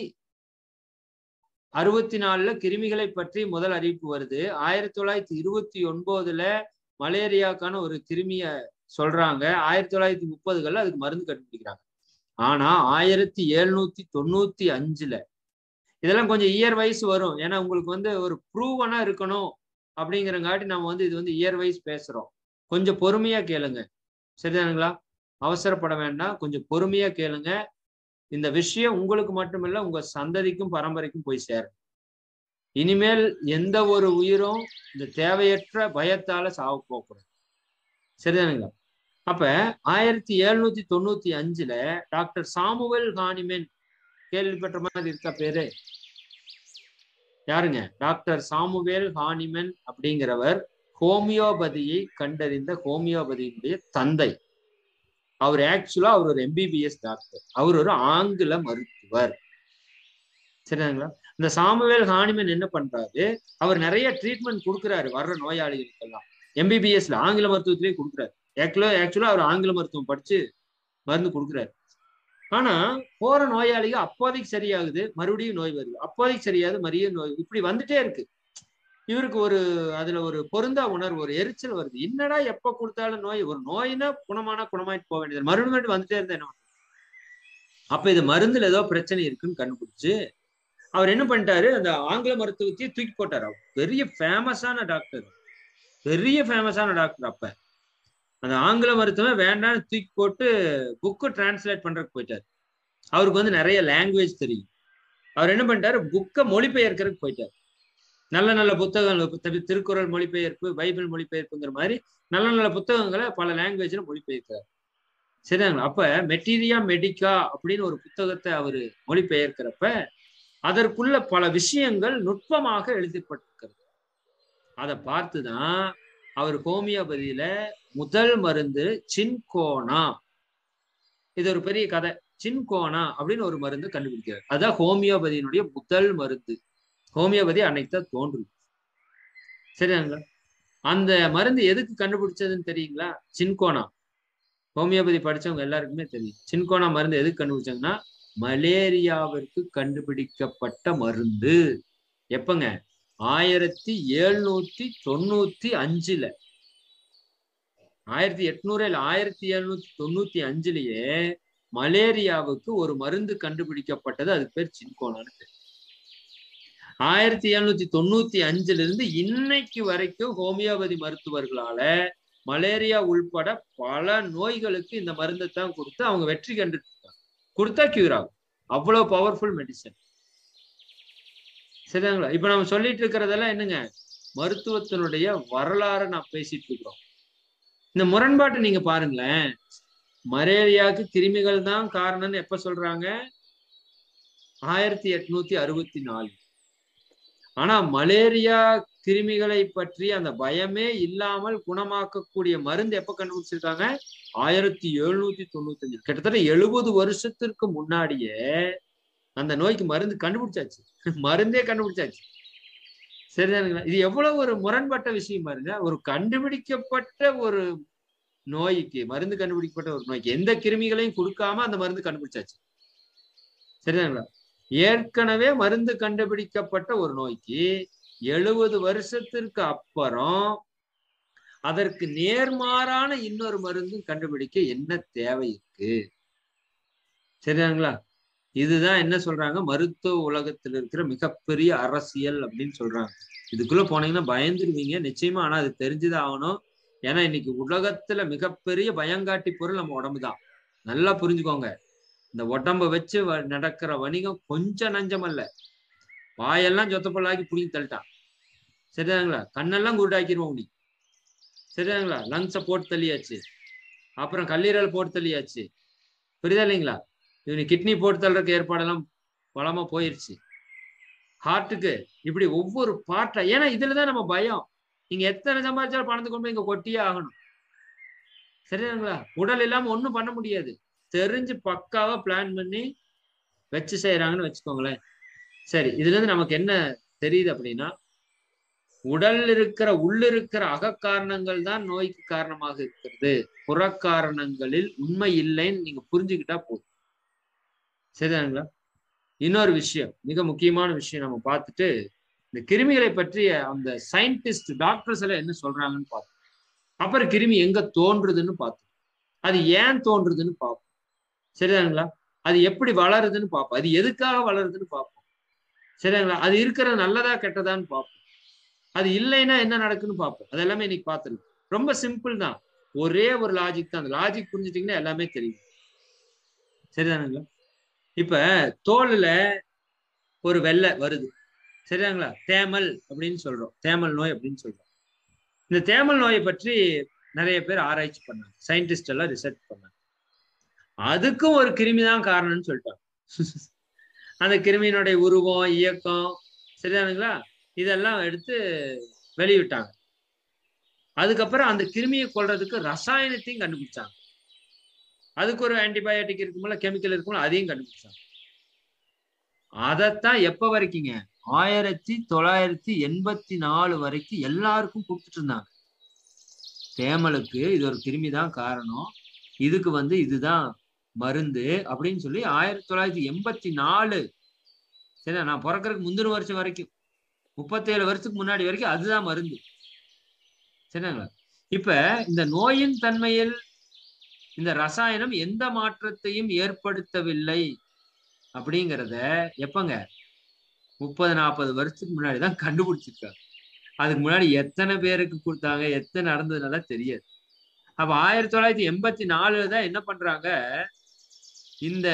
அறுபத்தி நாலுல கிருமிகளை பற்றி முதல் அறிவிப்பு வருது ஆயிரத்தி தொள்ளாயிரத்தி இருபத்தி ஒன்பதுல மலேரியாக்கான ஒரு கிருமிய சொல்றாங்க ஆயிரத்தி தொள்ளாயிரத்தி முப்பதுகள்ல அதுக்கு மருந்து கண்டுபிடிக்கிறாங்க ஆனா ஆயிரத்தி எழுநூத்தி தொண்ணூத்தி அஞ்சுல இதெல்லாம் கொஞ்சம் இயர் வைஸ் வரும் ஏன்னா உங்களுக்கு வந்து ஒரு ப்ரூவனா இருக்கணும் அப்படிங்கிறங்காட்டி நம்ம வந்து இது வந்து இயர் வைஸ் பேசுறோம் கொஞ்சம் பொறுமையா கேளுங்க சரிதானுங்களா அவசரப்பட வேண்டாம் கொஞ்சம் பொறுமையா கேளுங்க இந்த விஷயம் உங்களுக்கு மட்டுமில்ல உங்க சந்ததிக்கும் பரம்பரைக்கும் போய் சேரும் இனிமேல் எந்த ஒரு உயிரும் இந்த தேவையற்ற பயத்தால சாவு போகக்கூடாது சரிதானுங்களா அப்ப ஆயிரத்தி எழுநூத்தி தொண்ணூத்தி அஞ்சுல டாக்டர் சாமுவல் ஹானிமென் கேள்விப்பட்ட மாதிரி இருக்கா பேரு யாருங்க டாக்டர் சாமுவேல் ஹானிமன் அப்படிங்கிறவர் ஹோமியோபதியை கண்டறிந்த ஹோமியோபதியினுடைய தந்தை அவர் ஆக்சுவலா அவர் ஒரு எம்பிபிஎஸ் டாக்டர் அவர் ஒரு ஆங்கில மருத்துவர் சரிங்களா இந்த சாமுவேல் ஹானிமன் என்ன பண்றாரு அவர் நிறைய ட்ரீட்மெண்ட் கொடுக்குறாரு வர்ற நோயாளிகளுக்கெல்லாம் எம்பிபிஎஸ்ல ஆங்கில மருத்துவத்திலேயே கொடுக்குறாரு ஆக்சுவலா ஆக்சுவலா அவர் ஆங்கில மருத்துவம் படிச்சு மருந்து கொடுக்குறாரு ஆனா போற நோயாளிக அப்போதைக்கு சரியாகுது மறுபடியும் நோய் வருது அப்போதைக்கு சரியாகுது மறுபடியும் நோய் இப்படி வந்துட்டே இருக்கு இவருக்கு ஒரு அதுல ஒரு பொருந்தா உணர்வு ஒரு எரிச்சல் வருது என்னடா எப்ப கொடுத்தாலும் நோய் ஒரு நோயினா குணமானா குணமாயிட்டு போக வேண்டியது மறுபடியும் மறுபடியும் வந்துட்டே இருந்தா என்ன பண்றது? அப்ப இது மருந்துல ஏதோ பிரச்சனை இருக்குன்னு கண்டுபிடிச்சு அவர் என்ன பண்ணிட்டாரு அந்த ஆங்கில மருத்துவத்தையே தூக்கி போட்டார் அவர் பெரிய ஃபேமஸான டாக்டர் பெரிய ஃபேமஸான டாக்டர் அப்ப அந்த ஆங்கில மருத்துவம் வேண்டாம்னு தூக்கி போட்டு புக்கு டிரான்ஸ்லேட் பண்றதுக்கு போயிட்டார் அவருக்கு வந்து நிறைய லாங்குவேஜ் தெரியும் அவர் என்ன பண்ணிட்டாரு புக்கை மொழிபெயர்க்கிறதுக்கு போயிட்டார் நல்ல நல்ல புத்தகங்கள் தி- திருக்குறள் மொழிபெயர்ப்பு பைபிள் மொழிபெயர்ப்புங்கிற மாதிரி நல்ல நல்ல புத்தகங்களை பல லாங்குவேஜ்ல மொழிபெயர்க்கிறார் சரிங்களா அப்ப மெட்டீரியா மெடிக்கா அப்படின்னு ஒரு புத்தகத்தை அவர் மொழிபெயர்க்கிறப்ப அதற்குள்ள பல விஷயங்கள் நுட்பமாக எழுதப்பட்டிருக்கிறது அதை பார்த்துதான் அவர் ஹோமியோபதியில முதல் மருந்து சின்கோனா இது ஒரு பெரிய கதை சின்கோனா அப்படின்னு ஒரு மருந்து கண்டுபிடிக்கிறார் அதான் ஹோமியோபதியினுடைய முதல் மருந்து ஹோமியோபதி அன்னைக்கு தோன்றுது சரிங்களா அந்த மருந்து எதுக்கு கண்டுபிடிச்சதுன்னு தெரியுங்களா சின்கோனா ஹோமியோபதி படிச்சவங்க எல்லாருக்குமே தெரியும் சின்கோனா மருந்து எதுக்கு கண்டுபிடிச்சாங்கன்னா மலேரியாவிற்கு கண்டுபிடிக்கப்பட்ட மருந்து எப்பங்க ஆயிரத்தி எழுநூத்தி தொண்ணூத்தி அஞ்சுல ஆயிரத்தி எட்நூறு இல்ல ஆயிரத்தி எழுநூத்தி தொண்ணூத்தி அஞ்சுலயே மலேரியாவுக்கு ஒரு மருந்து கண்டுபிடிக்கப்பட்டது அதுக்கு பேர் சின்கோனான்னு பேர் ஆயிரத்தி எழுநூத்தி தொண்ணூத்தி அஞ்சுல இருந்து இன்னைக்கு வரைக்கும் ஹோமியோபதி மருத்துவர்களால மலேரியா உள்பட பல நோய்களுக்கு இந்த மருந்தை தான் கொடுத்து அவங்க வெற்றி கண்டுட்டு கொடுத்தா கியூர் ஆகும் அவ்வளவு பவர்ஃபுல் மெடிசன் சரிங்களா இப்ப நம்ம சொல்லிட்டு இருக்கிறதெல்லாம் என்னங்க மருத்துவத்தினுடைய வரலாறு நான் பேசிட்டு இருக்கிறோம் இந்த முரண்பாட்டை நீங்க பாருங்களேன் மலேரியாவுக்கு கிருமிகள் தான் காரணம்னு எப்ப சொல்றாங்க ஆயிரத்தி எட்நூத்தி அறுபத்தி நாலு ஆனா மலேரியா கிருமிகளை பற்றி அந்த பயமே இல்லாமல் குணமாக்கக்கூடிய மருந்து எப்ப கண்டுபிடிச்சிருக்காங்க ஆயிரத்தி எழுநூத்தி தொண்ணூத்தி அஞ்சு கிட்டத்தட்ட எழுபது வருஷத்திற்கு முன்னாடியே அந்த நோய்க்கு மருந்து கண்டுபிடிச்சாச்சு மருந்தே கண்டுபிடிச்சாச்சு சரிதானுங்களா இது எவ்வளவு ஒரு முரண்பட்ட விஷயம் பாருங்க ஒரு கண்டுபிடிக்கப்பட்ட ஒரு நோய்க்கு மருந்து கண்டுபிடிக்கப்பட்ட ஒரு நோய்க்கு எந்த கிருமிகளையும் கொடுக்காம அந்த மருந்து கண்டுபிடிச்சாச்சு சரிதானுங்களா ஏற்கனவே மருந்து கண்டுபிடிக்கப்பட்ட ஒரு நோய்க்கு எழுபது வருஷத்திற்கு அப்புறம் அதற்கு நேர்மாறான இன்னொரு மருந்தும் கண்டுபிடிக்க என்ன தேவை இருக்கு சரிதானுங்களா இதுதான் என்ன சொல்றாங்க மருத்துவ உலகத்தில் இருக்கிற மிகப்பெரிய அரசியல் அப்படின்னு சொல்றாங்க இதுக்குள்ள போனீங்கன்னா பயந்துருவீங்க நிச்சயமா ஆனா அது தெரிஞ்சுதான் ஆகணும் ஏன்னா இன்னைக்கு உலகத்துல மிகப்பெரிய பயங்காட்டி பொருள் நம்ம உடம்பு தான் நல்லா புரிஞ்சுக்கோங்க இந்த உடம்ப வச்சு வ- நடக்கிற வணிகம் கொஞ்சம் நஞ்சம் அல்ல வாயெல்லாம் சொத்தப்பல்லாக்கி புடிங்கி தள்ளிட்டான் சரிதாங்களா கண்ணெல்லாம் குருடாக்கிடுவோம் நீ சரிதாங்களா லங்ஸை போட்டு தள்ளியாச்சு அப்புறம் கல்லீரல் போட்டு தள்ளியாச்சு புரியுதா இல்லைங்களா இவனுக்கு கிட்னி போட்டு தள்ளுறதுக்கு ஏற்பாடெல்லாம் பலமா போயிருச்சு ஹார்ட்டுக்கு இப்படி ஒவ்வொரு பாட்டா ஏன்னா இதுலதான் நம்ம பயம் நீங்க எத்தனை சம்பாதிச்சாலும் பணத்தை கொண்டு போய் இங்க கொட்டியே ஆகணும் சரிதாங்களா உடல் இல்லாம ஒண்ணும் பண்ண முடியாது தெரிஞ்சு பக்காவா பிளான் பண்ணி வச்சு செய்யறாங்கன்னு வச்சுக்கோங்களேன் சரி இதுல இருந்து நமக்கு என்ன தெரியுது அப்படின்னா உடல் இருக்கிற உள்ளிருக்கிற அகக்காரணங்கள் தான் நோய்க்கு காரணமாக இருக்கிறது புறக்காரணங்களில் உண்மை இல்லைன்னு நீங்க புரிஞ்சுக்கிட்டா போதும் சரிதானுங்களா இன்னொரு விஷயம் மிக முக்கியமான விஷயம் நம்ம பார்த்துட்டு இந்த கிருமிகளை பற்றிய அந்த சயின்டிஸ்ட் டாக்டர்ஸ் எல்லாம் என்ன சொல்றாங்கன்னு பார்த்தோம் அப்புறம் கிருமி எங்க தோன்றுதுன்னு பார்த்தோம் அது ஏன் தோன்றுதுன்னு பார்ப்போம் சரிதானுங்களா அது எப்படி வளருதுன்னு பார்ப்போம் அது எதுக்காக வளருதுன்னு பார்ப்போம் சரிங்களா அது இருக்கிற நல்லதா கெட்டதான்னு பார்ப்போம் அது இல்லைன்னா என்ன நடக்குன்னு பார்ப்போம் அது எல்லாமே இன்னைக்கு பார்த்துருக்கோம் ரொம்ப சிம்பிள் தான் ஒரே ஒரு லாஜிக் தான் அந்த லாஜிக் புரிஞ்சுட்டீங்கன்னா எல்லாமே தெரியும் சரிதானுங்களா இப்ப தோல்ல ஒரு வெள்ளை வருது சரிதாங்களா தேமல் அப்படின்னு சொல்றோம் தேமல் நோய் அப்படின்னு சொல்றோம் இந்த தேமல் நோயை பற்றி நிறைய பேர் ஆராய்ச்சி பண்ணாங்க சயின்டிஸ்ட் எல்லாம் ரிசர்ச் பண்ணாங்க அதுக்கும் ஒரு கிருமி தான் காரணம்னு சொல்லிட்டாங்க அந்த கிருமியினுடைய உருவம் இயக்கம் சரிதானுங்களா இதெல்லாம் எடுத்து வெளியிட்டாங்க அதுக்கப்புறம் அந்த கிருமியை கொல்றதுக்கு ரசாயனத்தையும் கண்டுபிடிச்சாங்க அதுக்கு ஒரு ஆன்டிபயோட்டிக் இருக்கும்போல கெமிக்கல் இருக்கும்போல அதையும் கண்டுபிடிச்சாங்க அதைத்தான் எப்ப வரைக்குங்க ஆயிரத்தி தொள்ளாயிரத்தி எண்பத்தி நாலு வரைக்கும் எல்லாருக்கும் கொடுத்துட்டு இருந்தாங்க தேமலுக்கு இது ஒரு கிருமி தான் காரணம் இதுக்கு வந்து இதுதான் மருந்து அப்படின்னு சொல்லி ஆயிரத்தி தொள்ளாயிரத்தி எண்பத்தி நாலு சரி நான் பிறக்கறதுக்கு முந்தின வருஷம் வரைக்கும் முப்பத்தேழு வருஷத்துக்கு முன்னாடி வரைக்கும் அதுதான் மருந்து சரிங்களா இப்ப இந்த நோயின் தன்மையில் இந்த ரசாயனம் எந்த மாற்றத்தையும் ஏற்படுத்தவில்லை அப்படிங்கிறத எப்பங்க முப்பது நாற்பது வருஷத்துக்கு முன்னாடி தான் கண்டுபிடிச்சிருக்காங்க அதுக்கு முன்னாடி எத்தனை பேருக்கு கொடுத்தாங்க எத்தனை நடந்ததுனால தெரியாது அப்ப ஆயிரத்தி தொள்ளாயிரத்தி எண்பத்தி நாலுல தான் என்ன பண்றாங்க இந்த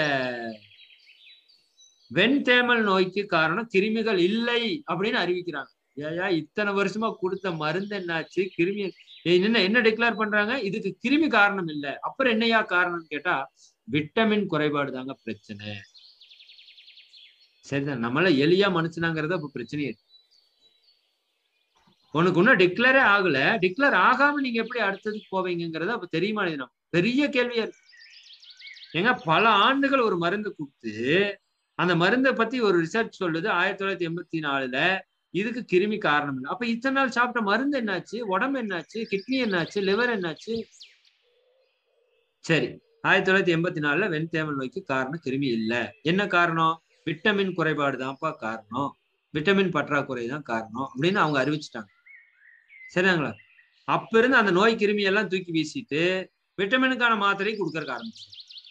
வெண்தேமல் நோய்க்கு காரணம் கிருமிகள் இல்லை அப்படின்னு அறிவிக்கிறாங்க ஏயா இத்தனை வருஷமா கொடுத்த மருந்து என்னாச்சு கிருமி என்ன என்ன டிக்ளேர் பண்றாங்க இதுக்கு கிருமி காரணம் இல்லை அப்புறம் என்னையா காரணம்னு கேட்டா விட்டமின் குறைபாடு தாங்க பிரச்சனை சரிதான் நம்மள எளியா மனுஷனாங்கிறத அப்ப பிரச்சனையே இருக்கு உனக்கு இன்னும் டிக்ளரே ஆகல டிக்ளேர் ஆகாம நீங்க எப்படி அடுத்ததுக்கு போவீங்கிறத அப்ப தெரியுமா நம்ம பெரிய கேள்வியா இருக்கு ஏங்க பல ஆண்டுகள் ஒரு மருந்து கொடுத்து அந்த மருந்தை பத்தி ஒரு ரிசர்ச் சொல்லுது ஆயிரத்தி தொள்ளாயிரத்தி எண்பத்தி நாலுல இதுக்கு கிருமி காரணம் இல்லை அப்ப இத்தனை நாள் சாப்பிட்ட மருந்து என்னாச்சு உடம்பு என்னாச்சு கிட்னி என்னாச்சு லிவர் என்னாச்சு சரி ஆயிரத்தி தொள்ளாயிரத்தி எண்பத்தி நாலுல வெண்தேமல் நோய்க்கு காரணம் கிருமி இல்லை என்ன காரணம் விட்டமின் குறைபாடு தான்ப்பா காரணம் விட்டமின் பற்றாக்குறை தான் காரணம் அப்படின்னு அவங்க அறிவிச்சிட்டாங்க சரிங்களா அப்ப இருந்து அந்த நோய் கிருமி எல்லாம் தூக்கி வீசிட்டு விட்டமினுக்கான மாத்திரையை கொடுக்கறக்க ஆரம்பிச்சு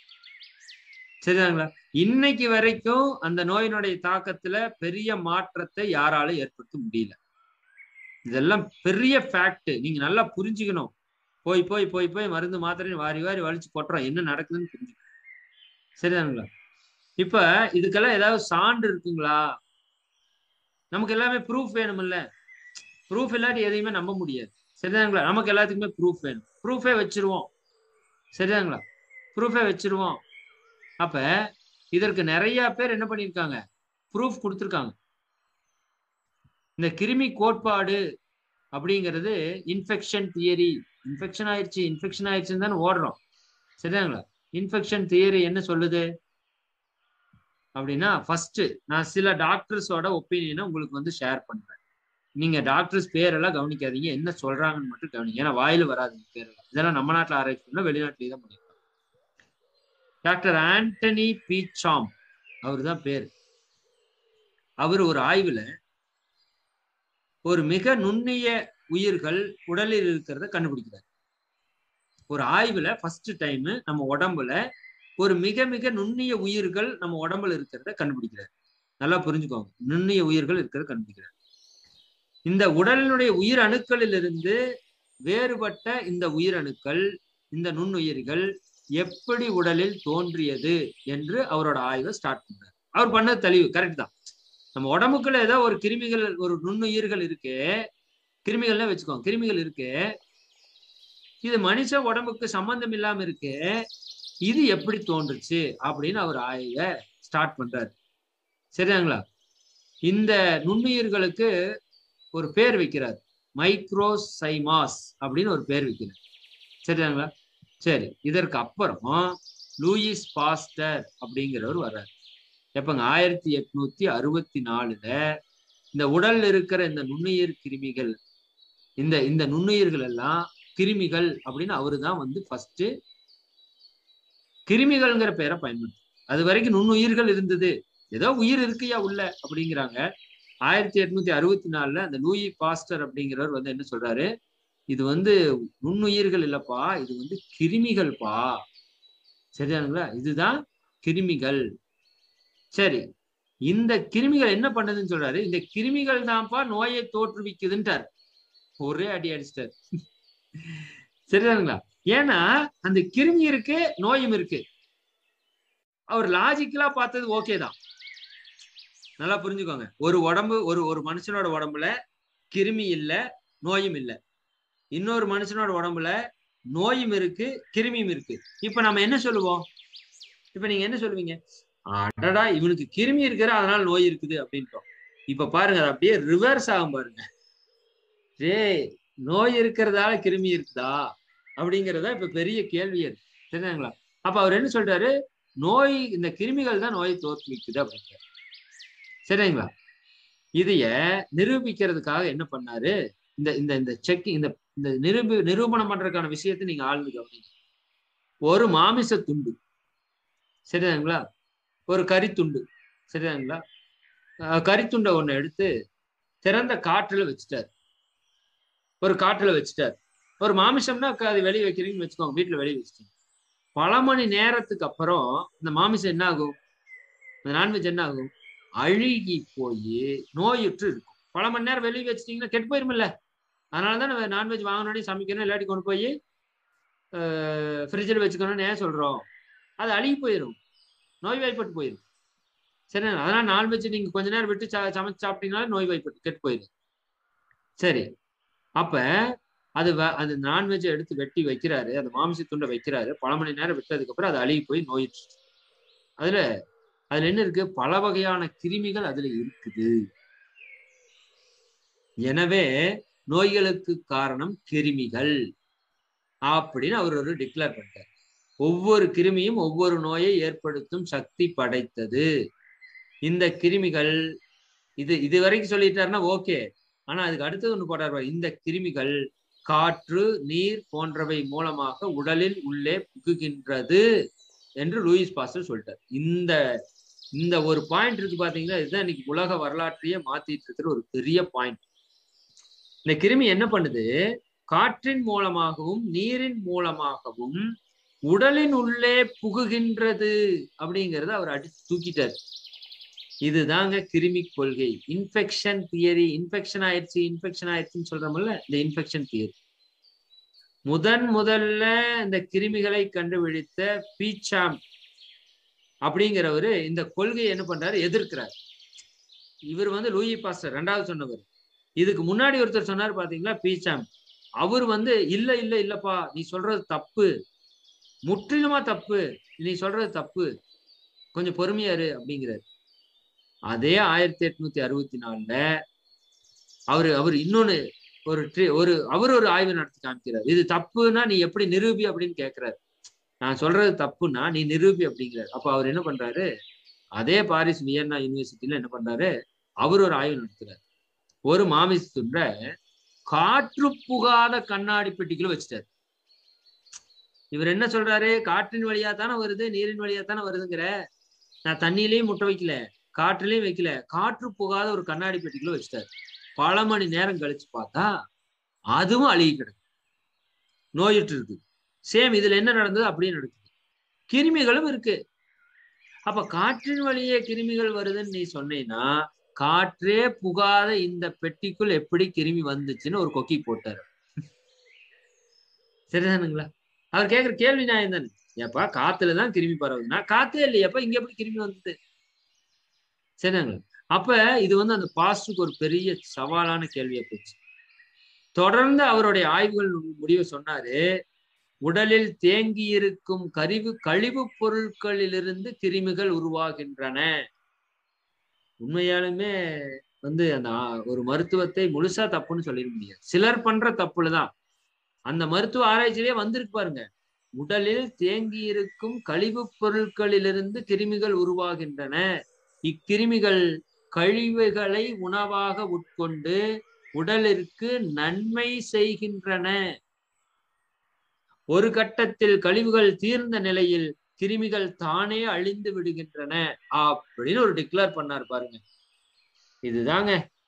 சரிதாங்களா இன்னைக்கு வரைக்கும் அந்த நோயினுடைய தாக்கத்துல பெரிய மாற்றத்தை யாராலும் ஏற்படுத்த முடியல இதெல்லாம் பெரிய ஃபேக்ட் நீங்க நல்லா புரிஞ்சுக்கணும் போய் போய் போய் போய் மருந்து மாத்திரை வாரி வாரி வலிச்சு கொட்டுறோம் என்ன நடக்குதுன்னு புரிஞ்சுக்கணும் சரிதானுங்களா இப்ப இதுக்கெல்லாம் ஏதாவது சான்று இருக்குங்களா நமக்கு எல்லாமே ப்ரூஃப் வேணும்ல ப்ரூஃப் இல்லாட்டி எதையுமே நம்ப முடியாது சரிதாங்களா நமக்கு எல்லாத்துக்குமே ப்ரூஃப் வேணும் ப்ரூஃபே வச்சிருவோம் சரிதாங்களா ப்ரூஃபே வச்சிருவோம் அப்ப இதற்கு நிறைய பேர் என்ன பண்ணியிருக்காங்க ப்ரூஃப் கொடுத்துருக்காங்க இந்த கிருமி கோட்பாடு அப்படிங்கிறது இன்ஃபெக்ஷன் தியரி இன்ஃபெக்ஷன் ஆயிடுச்சு இன்ஃபெக்ஷன் ஆயிடுச்சுன்னு தானே ஓடுறோம் சரிதாங்களா இன்ஃபெக்ஷன் தியரி என்ன சொல்லுது அப்படின்னா ஃபர்ஸ்ட் நான் சில டாக்டர்ஸோட ஒப்பீனியனை உங்களுக்கு வந்து ஷேர் பண்றேன் நீங்க டாக்டர்ஸ் பேரெல்லாம் கவனிக்காதீங்க என்ன சொல்றாங்கன்னு மட்டும் கவனிங்க ஏன்னா வாயில வராதுங்க பேரெல்லாம் இதெல்லாம் நம்ம நாட்டில் ஆராய்ச்சி பண்ணல வெளிநாட்டிலேயே தான் பண்ணிருக்காங்க டாக்டர் ஆண்டனி பீச்சாம் அவர் தான் பேர் அவர் ஒரு ஆய்வுல ஒரு மிக நுண்ணிய உயிர்கள் உடலில் இருக்கிறத கண்டுபிடிக்கிறார் ஒரு ஆய்வுல ஃபர்ஸ்ட் டைம் நம்ம உடம்புல ஒரு மிக மிக நுண்ணிய உயிர்கள் நம்ம உடம்புல இருக்கிறத கண்டுபிடிக்கிறார் நல்லா புரிஞ்சுக்கோங்க நுண்ணிய உயிர்கள் இருக்கிறத கண்டுபிடிக்கிறார் இந்த உடலினுடைய உயிர் அணுக்களிலிருந்து வேறுபட்ட இந்த உயிரணுக்கள் இந்த நுண்ணுயிர்கள் எப்படி உடலில் தோன்றியது என்று அவரோட ஆய்வை ஸ்டார்ட் பண்றாரு அவர் பண்ணது தெளிவு கரெக்ட் தான் நம்ம உடம்புக்குள்ள ஏதோ ஒரு கிருமிகள் ஒரு நுண்ணுயிர்கள் இருக்கு கிருமிகள்லாம் வச்சுக்கோங்க கிருமிகள் இருக்கு இது மனுஷ உடம்புக்கு சம்பந்தம் இல்லாம இருக்கு இது எப்படி தோன்றுச்சு அப்படின்னு அவர் ஆய்வை ஸ்டார்ட் பண்றாரு சரியாங்களா இந்த நுண்ணுயிர்களுக்கு ஒரு பேர் வைக்கிறார் மைக்ரோசைமாஸ் அப்படின்னு ஒரு பேர் வைக்கிறார் சரியாங்களா சரி இதற்கு அப்புறம் லூயிஸ் பாஸ்டர் அப்படிங்கிறவர் வர்றார் எப்பங்க ஆயிரத்தி எட்நூத்தி அறுபத்தி நாலுல இந்த உடல்ல இருக்கிற இந்த நுண்ணுயிர் கிருமிகள் இந்த இந்த நுண்ணுயிர்கள் எல்லாம் கிருமிகள் அப்படின்னு அவரு தான் வந்து ஃபர்ஸ்ட் கிருமிகள்ங்கிற பேரை பயன்படுத்து அது வரைக்கும் நுண்ணுயிர்கள் இருந்தது ஏதோ உயிர் இருக்குயா உள்ள அப்படிங்கிறாங்க ஆயிரத்தி எட்நூத்தி அறுபத்தி நாலுல அந்த லூயி பாஸ்டர் அப்படிங்கிறவர் வந்து என்ன சொல்றாரு இது வந்து நுண்ணுயிர்கள் இல்லப்பா இது வந்து கிருமிகள்ப்பா சரிதானுங்களா இதுதான் கிருமிகள் சரி இந்த கிருமிகள் என்ன பண்ணுதுன்னு சொல்றாரு இந்த கிருமிகள் தான்ப்பா நோயை தோற்றுவிக்குதுன்ட்டார் ஒரே அடி அடிச்சிட்டார் சரிதானுங்களா ஏன்னா அந்த கிருமி இருக்கு நோயும் இருக்கு அவர் லாஜிக்கலா பார்த்தது ஓகே தான் நல்லா புரிஞ்சுக்கோங்க ஒரு உடம்பு ஒரு ஒரு மனுஷனோட உடம்புல கிருமி இல்லை நோயும் இல்லை இன்னொரு மனுஷனோட உடம்புல நோயும் இருக்கு கிருமியும் இருக்கு இப்ப நம்ம என்ன சொல்லுவோம் இப்ப நீங்க என்ன சொல்லுவீங்க அடடா இவனுக்கு கிருமி இருக்கிற அதனால நோய் இருக்குது அப்படின்ட்டோம் இப்ப பாருங்க அது அப்படியே ரிவர்ஸ் ஆகும் பாருங்க டேய் நோய் இருக்கிறதால கிருமி இருக்குதா அப்படிங்கறத இப்ப பெரிய கேள்வி இருக்கு சரிங்களா அப்ப அவர் என்ன சொல்றாரு நோய் இந்த கிருமிகள் தான் நோயை தோற்றுவிக்குது அப்படிங்கிறார் சரிங்களா இதைய நிரூபிக்கிறதுக்காக என்ன பண்ணாரு இந்த இந்த இந்த செக் இந்த இந்த நிரூபி நிரூபணம் பண்றதுக்கான விஷயத்தை நீங்க ஆழ்ந்து கவனிங்க ஒரு மாமிச துண்டு சரிதாங்களா ஒரு கறித்துண்டு சரிதாங்களா அஹ் கறித்துண்டை ஒண்ணு எடுத்து திறந்த காற்றுல வச்சுட்டார் ஒரு காற்றுல வச்சுட்டார் ஒரு மாமிசம்னா க- அது வெளியே வைக்கிறீங்கன்னு வச்சுக்கோங்க வீட்டுல வெளியே வச்சுட்டீங்க பல மணி நேரத்துக்கு அப்புறம் இந்த மாமிசம் என்ன ஆகும் இந்த நான்வெஜ் என்ன ஆகும் அழுகி போய் நோயுற்று இருக்கும் பல மணி நேரம் வெளியே வச்சிட்டீங்கன்னா கெட்டு போயிருமில்ல அதனால தான் நம்ம நான்வெஜ் வாங்கினோடனே சமைக்கணும் இல்லாட்டி கொண்டு போய் ஃப்ரிட்ஜில் வச்சுக்கணும்னு ஏன் சொல்றோம் அது அழுகி போயிடும் நோய்வாய்ப்பட்டு போயிடும் சரி அதனால நான்வெஜ் நீங்க கொஞ்ச நேரம் விட்டு ச- சமைச்சு சாப்பிட்டீங்கன்னா நோய்வாய்ப்பட்டு கெட்டு போயிடும் சரி அப்ப அது வ- அது நான்வெஜ் எடுத்து வெட்டி வைக்கிறாரு அந்த மாமிச துண்டை வைக்கிறாரு பல மணி நேரம் விட்டதுக்கு அப்புறம் அது அழுகி போய் நோயிடுச்சு அதுல அதுல என்ன இருக்கு பல வகையான கிருமிகள் அதுல இருக்குது எனவே நோய்களுக்கு காரணம் கிருமிகள் அப்படின்னு அவர் ஒரு டிக்ளேர் பண்ணிட்டார் ஒவ்வொரு கிருமியும் ஒவ்வொரு நோயை ஏற்படுத்தும் சக்தி படைத்தது இந்த கிருமிகள் இது இது வரைக்கும் சொல்லிட்டாருன்னா ஓகே ஆனா அதுக்கு அடுத்தது ஒண்ணு போட்டார் பாரு. இந்த கிருமிகள் காற்று நீர் போன்றவை மூலமாக உடலில் உள்ளே புகுகின்றது என்று லூயிஸ் பாஸ்டர் சொல்லிட்டார் இந்த இந்த ஒரு பாயிண்ட் இருக்கு பாத்தீங்கன்னா இதுதான் இன்னைக்கு உலக வரலாற்றையே மாத்திட்டு இருக்கிற ஒரு பெரிய பாயிண்ட் இந்த கிருமி என்ன பண்ணுது காற்றின் மூலமாகவும் நீரின் மூலமாகவும் உடலின் உள்ளே புகுகின்றது அப்படிங்கறத அவர் அடிச்சு தூக்கிட்டார் இதுதாங்க கிருமி கொள்கை இன்ஃபெக்ஷன் தியரி இன்ஃபெக்ஷன் ஆயிடுச்சு இன்ஃபெக்ஷன் ஆயிடுச்சுன்னு சொல்றோம்ல இந்த இன்ஃபெக்ஷன் தியரி முதன் முதல்ல இந்த கிருமிகளை கண்டுபிடித்த பீச்சாம் அப்படிங்கிறவரு இந்த கொள்கையை என்ன பண்றாரு எதிர்க்கிறார் இவர் வந்து லூயி பாஸ்டர் ரெண்டாவது சொன்னவர் இதுக்கு முன்னாடி ஒருத்தர் சொன்னார் பாத்தீங்களா பீச்சாம் அவர் வந்து இல்ல இல்ல இல்லப்பா நீ சொல்றது தப்பு முற்றிலுமா தப்பு நீ சொல்றது தப்பு கொஞ்சம் பொறுமையா இரு அப்படிங்கிறாரு அதே ஆயிரத்தி எட்நூத்தி அறுபத்தி நாலுல அவரு அவர் இன்னொன்னு ஒரு tri- ஒரு அவர் ஒரு ஆய்வு நடத்தி காமிக்கிறார் இது தப்புன்னா நீ எப்படி நிரூபி அப்படின்னு கேட்கிறாரு நான் சொல்றது தப்புன்னா நீ நிரூபி அப்படிங்கிறாரு அப்ப அவர் என்ன பண்றாரு அதே பாரிஸ் வியன்னா யூனிவர்சிட்டியில என்ன பண்றாரு அவர் ஒரு ஆய்வு நடத்துறாரு ஒரு மாமிச துண்டை காற்று புகாத கண்ணாடி பெட்டிக்குள்ள வச்சுட்டாரு இவர் என்ன சொல்றாரு காற்றின் வழியா தானே வருது நீரின் வழியா தானே வருதுங்கிற நான் தண்ணியிலையும் முட்டை வைக்கல காற்றுலயும் வைக்கல காற்று புகாத ஒரு கண்ணாடி பெட்டிக்குள்ள வச்சுட்டாரு பல மணி நேரம் கழிச்சு பார்த்தா அதுவும் அழுகி கிடக்கு நோயிட்டு இருக்கு சேம் இதுல என்ன நடந்தது அப்படியே நடக்குது கிருமிகளும் இருக்கு அப்ப காற்றின் வழியே கிருமிகள் வருதுன்னு நீ சொன்னீன்னா காற்றே புகாத இந்த பெட்டிக்குள் எப்படி கிருமி வந்துச்சுன்னு ஒரு கொக்கி போட்டாரு சரிதானுங்களா அவர் கேக்குற கேள்வி நியாயம் தானே ஏப்பா காத்துலதான் கிருமி பரவுதுன்னா காத்தே இல்லையாப்பா இங்க எப்படி கிருமி வந்தது சரிதாங்களா அப்ப இது வந்து அந்த பாஸ்டுக்கு ஒரு பெரிய சவாலான கேள்வியா போச்சு தொடர்ந்து அவருடைய ஆய்வுகள் முடிவு சொன்னாரு உடலில் தேங்கி இருக்கும் கரிவு கழிவுப் பொருட்களிலிருந்து கிருமிகள் உருவாகின்றன உண்மையாலுமே வந்து அந்த ஆ- ஒரு மருத்துவத்தை முழுசா தப்புன்னு சொல்லிட முடியாது சிலர் பண்ற தப்புலதான் அந்த மருத்துவ ஆராய்ச்சியிலே வந்திருக்கு பாருங்க உடலில் தேங்கி இருக்கும் கழிவுப் பொருட்களிலிருந்து கிருமிகள் உருவாகின்றன இக்கிருமிகள் கழிவுகளை உணவாக உட்கொண்டு உடலிற்கு நன்மை செய்கின்றன ஒரு கட்டத்தில் கழிவுகள் தீர்ந்த நிலையில் கிருமிகள் தானே அழிந்து விடுகின்றன அப்படின்னு ஒரு டிக்ளேர் பண்ணார் பாருங்க இதுதாங்க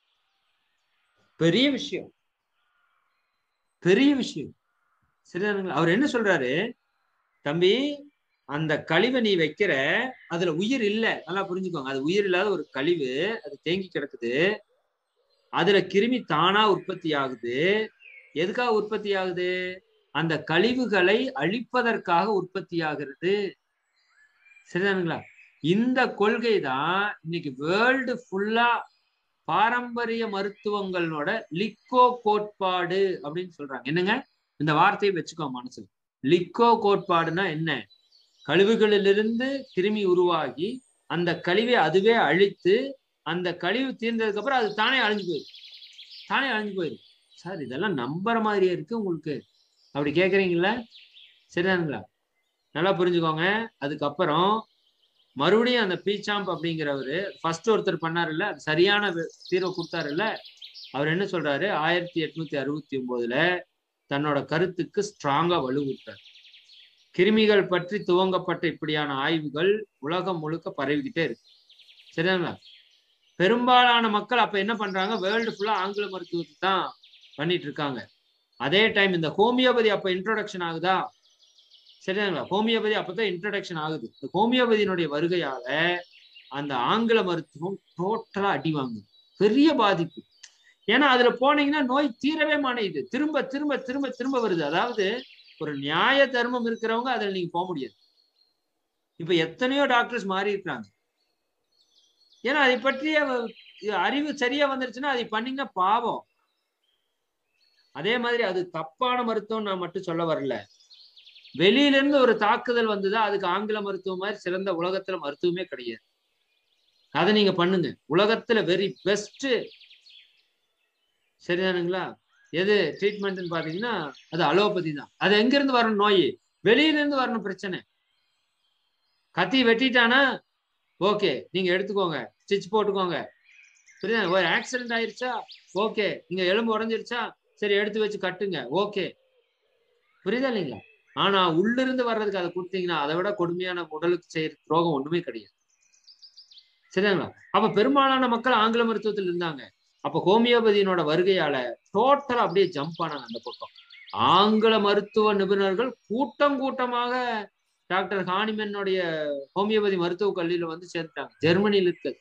பெரிய விஷயம் பெரிய விஷயம் சரிதானுங்களா அவர் என்ன சொல்றாரு தம்பி அந்த கழிவை நீ வைக்கிற அதுல உயிர் இல்ல நல்லா புரிஞ்சுக்கோங்க அது உயிர் இல்லாத ஒரு கழிவு அது தேங்கி கிடக்குது அதுல கிருமி தானா உற்பத்தி ஆகுது எதுக்காக உற்பத்தி ஆகுது அந்த கழிவுகளை அழிப்பதற்காக உற்பத்தி ஆகிறது சரிதானுங்களா இந்த கொள்கை தான் இன்னைக்கு வேர்ல்டு ஃபுல்லா பாரம்பரிய மருத்துவங்களோட லிக்கோ கோட்பாடு அப்படின்னு சொல்றாங்க என்னங்க இந்த வார்த்தையை வச்சுக்கோ மனசுல லிக்கோ கோட்பாடுனா என்ன கழிவுகளிலிருந்து கிருமி உருவாகி அந்த கழிவை அதுவே அழித்து அந்த கழிவு தீர்ந்ததுக்கு அப்புறம் அது தானே அழிஞ்சு போயிடும் தானே அழிஞ்சு போயிடும் சார் இதெல்லாம் நம்புற மாதிரியே இருக்கு உங்களுக்கு அப்படி கேக்குறீங்களா சரிதானுங்களா நல்லா புரிஞ்சுக்கோங்க அதுக்கப்புறம் மறுபடியும் அந்த பீச்சாம்ப் அப்படிங்கிறவரு ஃபர்ஸ்ட் ஒருத்தர் பண்ணாருல்ல அது சரியான வி- தீர்வை கொடுத்தாருல்ல அவர் என்ன சொல்றாரு ஆயிரத்தி எட்நூத்தி அறுபத்தி ஒன்பதுல தன்னோட கருத்துக்கு ஸ்ட்ராங்கா வலுவுட்டார் கிருமிகள் பற்றி துவங்கப்பட்ட இப்படியான ஆய்வுகள் உலகம் முழுக்க பரவிக்கிட்டே இருக்கு சரிதாங்களா பெரும்பாலான மக்கள் அப்ப என்ன பண்றாங்க வேர்ல்டு ஃபுல்லா ஆங்கில மருத்துவத்தை தான் பண்ணிட்டு இருக்காங்க அதே டைம் இந்த ஹோமியோபதி அப்ப இன்ட்ரோடக்ஷன் ஆகுதா சரிதாங்களா ஹோமியோபதி அப்பதான் இன்ட்ரோடக்ஷன் ஆகுது இந்த ஹோமியோபதியினுடைய வருகையால அந்த ஆங்கில மருத்துவம் டோட்டலா அடி வாங்குது பெரிய பாதிப்பு ஏன்னா அதுல போனீங்கன்னா நோய் தீரவே மாட்டேங்குது திரும்ப திரும்ப திரும்ப திரும்ப வருது அதாவது ஒரு நியாய தர்மம் இருக்கிறவங்க அதுல நீங்க போக முடியாது இப்ப எத்தனையோ டாக்டர்ஸ் மாறி இருக்கிறாங்க ஏன்னா அதை பற்றிய அறிவு சரியா வந்துருச்சுன்னா அதை பண்ணீங்கன்னா பாவம் அதே மாதிரி அது தப்பான மருத்துவம் நான் மட்டும் சொல்ல வரல வெளியில இருந்து ஒரு தாக்குதல் வந்ததா அதுக்கு ஆங்கில மருத்துவம் மாதிரி சிறந்த உலகத்துல மருத்துவமே கிடையாது அதை நீங்க பண்ணுங்க உலகத்துல வெரி பெஸ்ட் சரிதானுங்களா எது ட்ரீட்மெண்ட்னு பாத்தீங்கன்னா அது அலோபதி தான் அது எங்க இருந்து வரணும் நோய் வெளியில இருந்து வரணும் பிரச்சனை கத்தி வெட்டிட்டானா ஓகே நீங்க எடுத்துக்கோங்க ஸ்டிச் போட்டுக்கோங்க புரியுதா ஒரு ஆக்சிடென்ட் ஆயிருச்சா ஓகே நீங்க எலும்பு உடஞ்சிருச்சா சரி எடுத்து வச்சு கட்டுங்க ஓகே புரியுதா இல்லைங்களா ஆனா உள்ள இருந்து வர்றதுக்கு அதை கொடுத்தீங்கன்னா அதை விட கொடுமையான உடலுக்கு செய்யற துரோகம் ஒண்ணுமே கிடையாது சரிங்களா அப்ப பெரும்பாலான மக்கள் ஆங்கில மருத்துவத்தில் இருந்தாங்க அப்ப ஹோமியோபதியினோட வருகையால டோட்டலா அப்படியே ஜம்ப் ஆனாங்க அந்த பக்கம் ஆங்கில மருத்துவ நிபுணர்கள் கூட்டம் கூட்டமாக டாக்டர் ஹானிமனுடைய ஹோமியோபதி மருத்துவக் கல்லூரியில வந்து சேர்ந்துட்டாங்க ஜெர்மனியில இருக்குது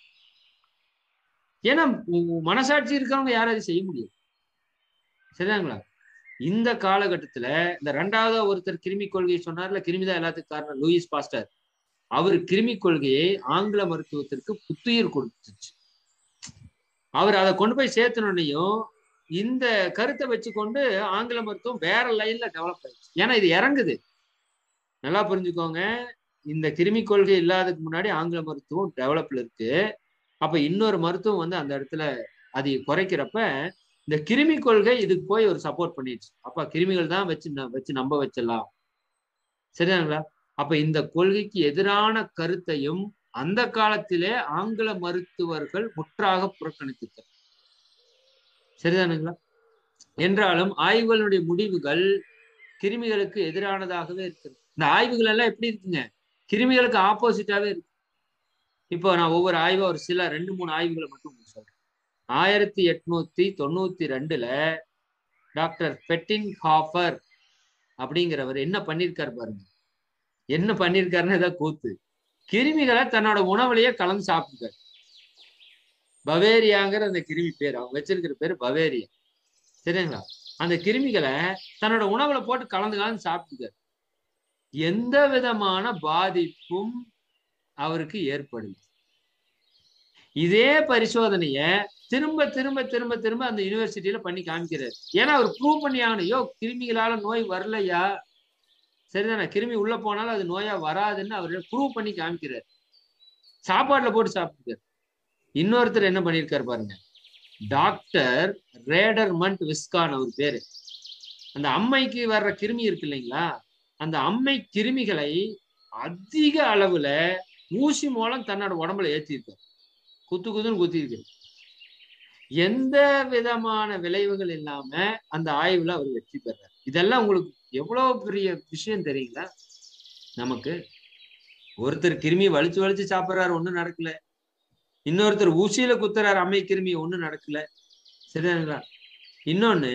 ஏன்னா உ- மனசாட்சி இருக்கிறவங்க யாரும் அதை செய்ய முடியாது சரிதாங்களா இந்த காலகட்டத்துல இந்த ரெண்டாவது ஒருத்தர் கிருமி கொள்கையை சொன்னார்ல கிருமிதான் எல்லாத்துக்கும் காரணம் லூயிஸ் பாஸ்டர் அவர் கிருமி கொள்கையை ஆங்கில மருத்துவத்திற்கு புத்துயிர் கொடுத்துச்சு அவர் அதை கொண்டு போய் சேர்த்தனோடனையும் இந்த கருத்தை வச்சுக்கொண்டு ஆங்கில மருத்துவம் வேற லைன்ல டெவலப் ஆயிடுச்சு ஏன்னா இது இறங்குது நல்லா புரிஞ்சுக்கோங்க இந்த கிருமி கொள்கை இல்லாததுக்கு முன்னாடி ஆங்கில மருத்துவம் டெவலப்ல இருக்கு அப்ப இன்னொரு மருத்துவம் வந்து அந்த இடத்துல அதை குறைக்கிறப்ப இந்த கிருமி கொள்கை இதுக்கு போய் ஒரு சப்போர்ட் பண்ணிடுச்சு அப்ப கிருமிகள் தான் வச்சு ந- வச்சு நம்ப வச்சிடலாம் சரிதாங்களா அப்ப இந்த கொள்கைக்கு எதிரான கருத்தையும் அந்த காலத்திலே ஆங்கில மருத்துவர்கள் முற்றாக புறக்கணித்தார் சரிதானுங்களா என்றாலும் ஆய்வுகளுடைய முடிவுகள் கிருமிகளுக்கு எதிரானதாகவே இருக்குது இந்த ஆய்வுகள் எல்லாம் எப்படி இருக்குங்க கிருமிகளுக்கு ஆப்போசிட்டாவே இருக்கு இப்போ நான் ஒவ்வொரு ஆய்வா ஒரு சில ரெண்டு மூணு ஆய்வுகளை மட்டும் உங்களுக்கு சொல்றேன் ஆயிரத்தி எட்நூத்தி தொண்ணூத்தி ரெண்டுல டாக்டர் பெட்டின் ஹாஃபர் அப்படிங்கிறவர் என்ன பண்ணிருக்காரு பாருங்க என்ன பண்ணிருக்காருன்னு ஏதாவது கூத்து கிருமிகளை தன்னோட உணவுலயே கலந்து சாப்பிட்டுருக்காரு பவேரியாங்கிற அந்த கிருமி பேர் அவங்க வச்சிருக்கிற பேர் பவேரியா சரிங்களா அந்த கிருமிகளை தன்னோட உணவுல போட்டு கலந்து கலந்து சாப்பிட்டுருக்காரு எந்த விதமான பாதிப்பும் அவருக்கு ஏற்படல இதே பரிசோதனைய திரும்ப திரும்ப திரும்ப திரும்ப அந்த யூனிவர்சிட்டியில பண்ணி காமிக்கிறாரு ஏன்னா அவர் ப்ரூவ் பண்ணி ஆகணும் ஐயோ கிருமிகளால நோய் வரலையா சரிதானே கிருமி உள்ள போனாலும் அது நோயா வராதுன்னு அவர் ப்ரூவ் பண்ணி காமிக்கிறார் சாப்பாடுல போட்டு சாப்பிட்டுருக்காரு இன்னொருத்தர் என்ன பண்ணியிருக்காரு பாருங்க டாக்டர் ரேடர் மண்ட் விஸ்கான் அவர் பேரு அந்த அம்மைக்கு வர்ற கிருமி இருக்கு இல்லைங்களா அந்த அம்மை கிருமிகளை அதிக அளவுல ஊசி மூலம் தன்னோட உடம்புல ஏற்றிருக்காரு குத்து குத்துன்னு குத்திருக்கு எந்த விதமான விளைவுகள் இல்லாம அந்த ஆய்வுல அவர் வெற்றி பெறார் இதெல்லாம் உங்களுக்கு எவ்வளவு பெரிய விஷயம் தெரியுங்களா நமக்கு ஒருத்தர் கிருமி வலிச்சு வலிச்சு சாப்பிட்றாரு ஒண்ணும் நடக்கல இன்னொருத்தர் ஊசியில குத்துறாரு அம்மை கிருமி ஒண்ணும் நடக்கல சரிதானுங்களா இன்னொன்னு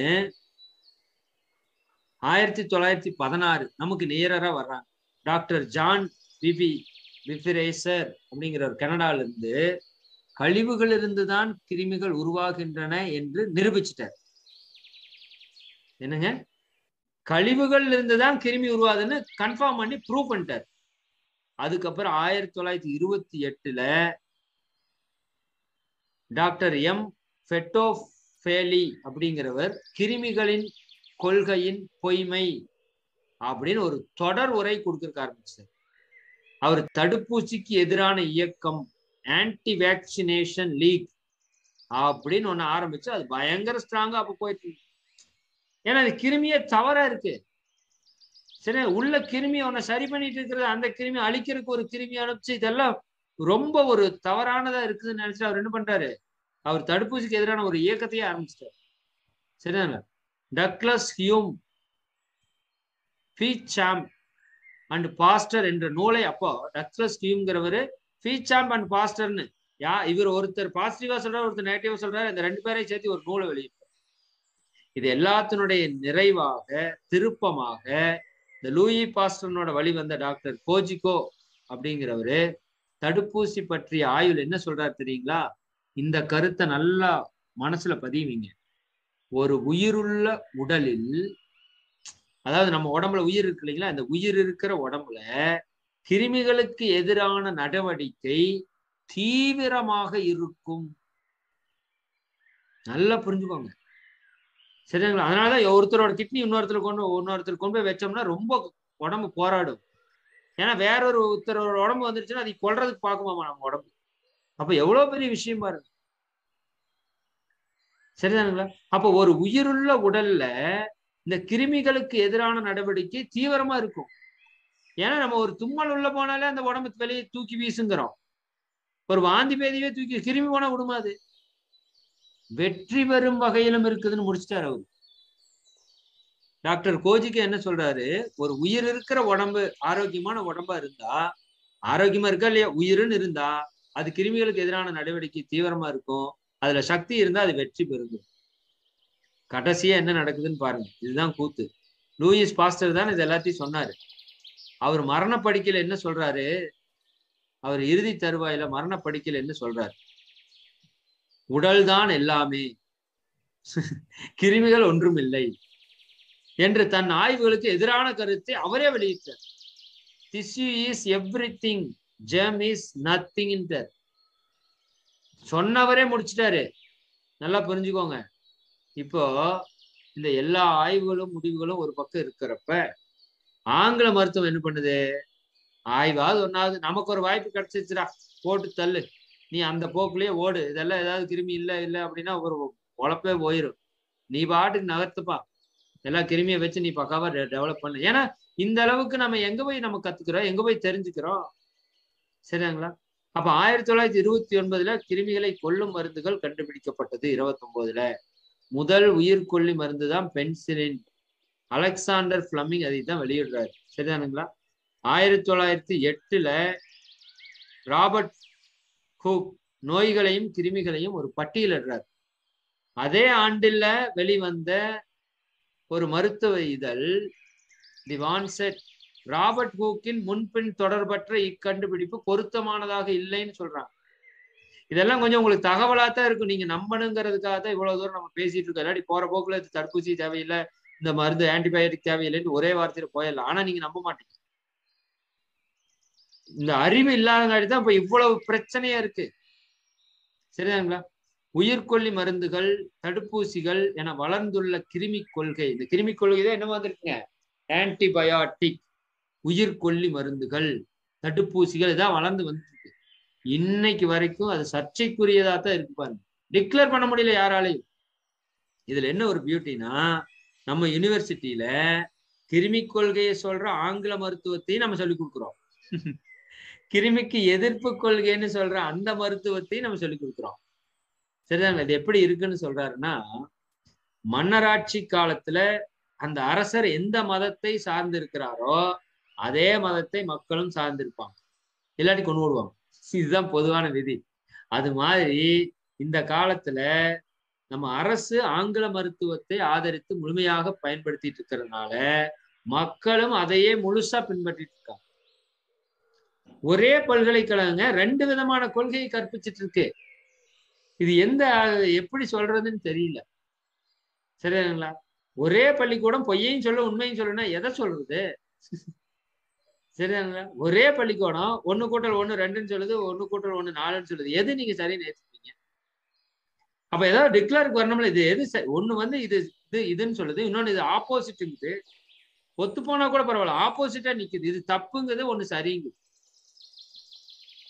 ஆயிரத்தி தொள்ளாயிரத்தி பதினாறு நமக்கு நேரரா வர்றாங்க டாக்டர் ஜான் பிபி விஃபிரேசர் அப்படிங்கிற ஒரு கனடால இருந்து கழிவுகள் இருந்துதான் கிருமிகள் உருவாகின்றன என்று நிரூபிச்சிட்டார் என்னங்க கழிவுகள் இருந்துதான் கிருமி உருவாதுன்னு கன்ஃபார்ம் பண்ணி ப்ரூவ் பண்ணிட்டார் அதுக்கப்புறம் ஆயிரத்தி தொள்ளாயிரத்தி இருபத்தி எட்டுல டாக்டர் எம் ஃபெட்டோஃபேலி அப்படிங்கிறவர் கிருமிகளின் கொள்கையின் பொய்மை அப்படின்னு ஒரு தொடர் உரை கொடுக்க ஆரம்பிச்சார் அவர் தடுப்பூசிக்கு எதிரான இயக்கம் ஆன்டி வேக்சினேஷன் லீக் அப்படின்னு ஒண்ணு ஆரம்பிச்சு அது பயங்கர ஸ்ட்ராங்கா அப்ப போயிட்டு இருக்கு. ஏன்னா அது கிருமியே தவறா இருக்கு சரி உள்ள கிருமி ஒன்ன சரி பண்ணிட்டு இருக்கிறது அந்த கிருமி அழிக்கிறதுக்கு ஒரு கிருமி அனுப்பிச்சு இதெல்லாம் ரொம்ப ஒரு தவறானதா இருக்குதுன்னு நினைச்சு அவர் என்ன பண்றாரு அவர் தடுப்பூசிக்கு எதிரான ஒரு இயக்கத்தையே ஆரம்பிச்சிட்டார் சரிதாங்க Douglas Hume Bechamp and Pasteur என்ற நூலை அப்போ டக்ளஸ் ஹியூம்ங்கிறவரு ஃபீச்சாம் அண்ட் பாஸ்டர்னு யா இவர் ஒருத்தர் பாசிட்டிவா சொல்றாரு ஒருத்தர் நெகட்டிவா சொல்றாரு இந்த ரெண்டு பேரையும் சேர்த்து ஒரு நூலை வெளியிட்டார் இது எல்லாத்தினுடைய நிறைவாக திருப்பமாக இந்த லூயி பாஸ்டர்னோட வழி வந்த டாக்டர் கோஜிகோ அப்படிங்கிறவரு தடுப்பூசி பற்றிய ஆய்வில் என்ன சொல்றாரு தெரியுங்களா இந்த கருத்தை நல்லா மனசுல பதிவீங்க ஒரு உயிருள்ள உடலில் அதாவது நம்ம உடம்புல உயிர் இருக்கு இல்லைங்களா இந்த உயிர் இருக்கிற உடம்புல கிருமிகளுக்கு எதிரான நடவடிக்கை தீவிரமாக இருக்கும் நல்லா புரிஞ்சுக்கோங்க சரிங்களா அதனாலதான் ஒருத்தரோட கிட்னி இன்னொருத்தர் கொண்டு இன்னொருத்தர் கொண்டு போய் வச்சோம்னா ரொம்ப உடம்பு போராடும் ஏன்னா வேற ஒரு ஒருத்தரோட உடம்பு வந்துருச்சுன்னா அதை கொல்றதுக்கு பார்க்குமாமா நம்ம உடம்பு அப்ப எவ்வளவு பெரிய விஷயம் பாருங்க சரிதானுங்களா அப்ப ஒரு உயிருள்ள உடல்ல இந்த கிருமிகளுக்கு எதிரான நடவடிக்கை தீவிரமா இருக்கும் ஏன்னா நம்ம ஒரு தும்மல் உள்ள போனாலே அந்த உடம்பு வெளியே தூக்கி வீசுங்கிறோம் ஒரு வாந்தி பேதியே தூக்கி கிருமி போனா விடுமாது வெற்றி பெறும் வகையிலும் இருக்குதுன்னு முடிச்சிட்டாரு அவரு டாக்டர் கோஜிக்கு என்ன சொல்றாரு ஒரு உயிர் இருக்கிற உடம்பு ஆரோக்கியமான உடம்பா இருந்தா ஆரோக்கியமா இருக்கா இல்லையா உயிருன்னு இருந்தா அது கிருமிகளுக்கு எதிரான நடவடிக்கை தீவிரமா இருக்கும் அதுல சக்தி இருந்தா அது வெற்றி பெறுங்க கடைசியா என்ன நடக்குதுன்னு பாருங்க இதுதான் கூத்து லூயிஸ் பாஸ்டர் தான் இது எல்லாத்தையும் சொன்னாரு அவர் மரண படிக்கையில என்ன சொல்றாரு அவர் இறுதி தருவாயில மரண படிக்கையில என்ன சொல்றாரு உடல்தான் எல்லாமே கிருமிகள் ஒன்றும் இல்லை என்று தன் ஆய்வுகளுக்கு எதிரான கருத்தை அவரே வெளியிட்டார் tissue is everything germ is nothing சொன்னவரே முடிச்சிட்டாரு நல்லா புரிஞ்சுக்கோங்க இப்போ இந்த எல்லா ஆய்வுகளும் முடிவுகளும் ஒரு பக்கம் இருக்கிறப்ப ஆங்கில மருத்துவம் என்ன பண்ணுது ஆய்வாவது ஒன்னாவது நமக்கு ஒரு வாய்ப்பு கிடைச்சிச்சுடா போட்டு தள்ளு நீ அந்த போக்குலயே ஓடு இதெல்லாம் ஏதாவது கிருமி இல்ல இல்ல அப்படின்னா ஒரு உழப்பே போயிடும் நீ பாட்டுக்கு நகர்த்துப்பா எல்லா கிருமியை வச்சு நீ பக்காவா டெவலப் பண்ணு ஏன்னா இந்த அளவுக்கு நம்ம எங்க போய் நம்ம கத்துக்கிறோம் எங்க போய் தெரிஞ்சுக்கிறோம் சரிங்களா அப்ப ஆயிரத்தி தொள்ளாயிரத்தி இருபத்தி ஒன்பதுல கிருமிகளை கொல்லும் மருந்துகள் கண்டுபிடிக்கப்பட்டது இருபத்தி ஒன்பதுல முதல் உயிர்கொல்லி மருந்து தான் பென்சிலின் அலெக்சாண்டர் பிளமிங் அதை தான் வெளியிடுறாரு சரிதானுங்களா ஆயிரத்தி தொள்ளாயிரத்தி எட்டுல ராபர்ட் ஹூக் நோய்களையும் கிருமிகளையும் ஒரு பட்டியலிடுறார் அதே ஆண்டில் வெளிவந்த ஒரு மருத்துவ இதழ் தி வான்செட் ராபர்ட் ஹூக்கின் முன்பின் தொடர்பற்ற இக்கண்டுபிடிப்பு பொருத்தமானதாக இல்லைன்னு சொல்றாங்க இதெல்லாம் கொஞ்சம் உங்களுக்கு தகவலா தான் இருக்கும் நீங்க நம்பணுங்கிறதுக்காக தான் இவ்வளவு தூரம் நம்ம பேசிட்டு இருக்கோம் இல்லாட்டி போற போக்குல இது தடுப்பூசி தேவையில்லை இந்த மருந்து ஆன்டிபயோட்டிக் தேவையில்லைன்னு ஒரே வார்த்தையில போயிடலாம் ஆனா நீங்க நம்ப மாட்டீங்க இந்த அறிவு இல்லாதங்காட்டி தான் இப்ப இவ்வளவு பிரச்சனையா இருக்கு சரிதாங்களா உயிர்கொல்லி மருந்துகள் தடுப்பூசிகள் என வளர்ந்துள்ள கிருமி கொள்கை இந்த கிருமி கொள்கை தான் என்ன வந்திருக்குங்க ஆன்டிபயாட்டிக் உயிர்கொல்லி மருந்துகள் தடுப்பூசிகள் இதான் வளர்ந்து வந்துருக்கு இன்னைக்கு வரைக்கும் அது சர்ச்சைக்குரியதா தான் இருக்கு பாருங்க டிக்ளேர் பண்ண முடியல யாராலையும் இதுல என்ன ஒரு பியூட்டினா நம்ம யூனிவர்சிட்டியில கிருமி கொள்கையை சொல்ற ஆங்கில மருத்துவத்தையும் நம்ம சொல்லி கொடுக்குறோம் கிருமிக்கு எதிர்ப்பு கொள்கைன்னு சொல்ற அந்த மருத்துவத்தையும் நம்ம சொல்லி கொடுக்குறோம் சரிதாங்க இது எப்படி இருக்குன்னு சொல்றாருன்னா மன்னராட்சி காலத்துல அந்த அரசர் எந்த மதத்தை சார்ந்து இருக்கிறாரோ அதே மதத்தை மக்களும் சார்ந்திருப்பாங்க இல்லாட்டி கொண்டு விடுவாங்க இதுதான் பொதுவான விதி அது மாதிரி இந்த காலத்துல நம்ம அரசு ஆங்கில மருத்துவத்தை ஆதரித்து முழுமையாக பயன்படுத்திட்டு இருக்கிறதுனால மக்களும் அதையே முழுசா பின்பற்றிட்டு இருக்காங்க ஒரே பல்கலைக்கழகங்க ரெண்டு விதமான கொள்கையை கற்பிச்சிட்டு இருக்கு இது எந்த எப்படி சொல்றதுன்னு தெரியல சரிங்களா ஒரே பள்ளிக்கூடம் பொய்யையும் சொல்ல உண்மையும் சொல்லணும்னா எதை சொல்றது சரிங்களா ஒரே பள்ளிக்கூடம் ஒண்ணு கூட்டல் ஒண்ணு ரெண்டுன்னு சொல்லுது ஒண்ணு கூட்டல் ஒண்ணு நாலுன்னு சொல்லுது எது நீங்க சரின்னு ஏத்துப்பீங்க அப்ப ஏதாவது டிக்ளேருக்கு வரணும்ல இது எது ஒண்ணு வந்து இது இது இதுன்னு சொல்லுது இன்னொன்னு இது ஆப்போசிட்டுங்குது ஒத்து போனா கூட பரவாயில்ல ஆப்போசிட்டா நிக்குது இது தப்புங்கிறது ஒண்ணு சரிங்குது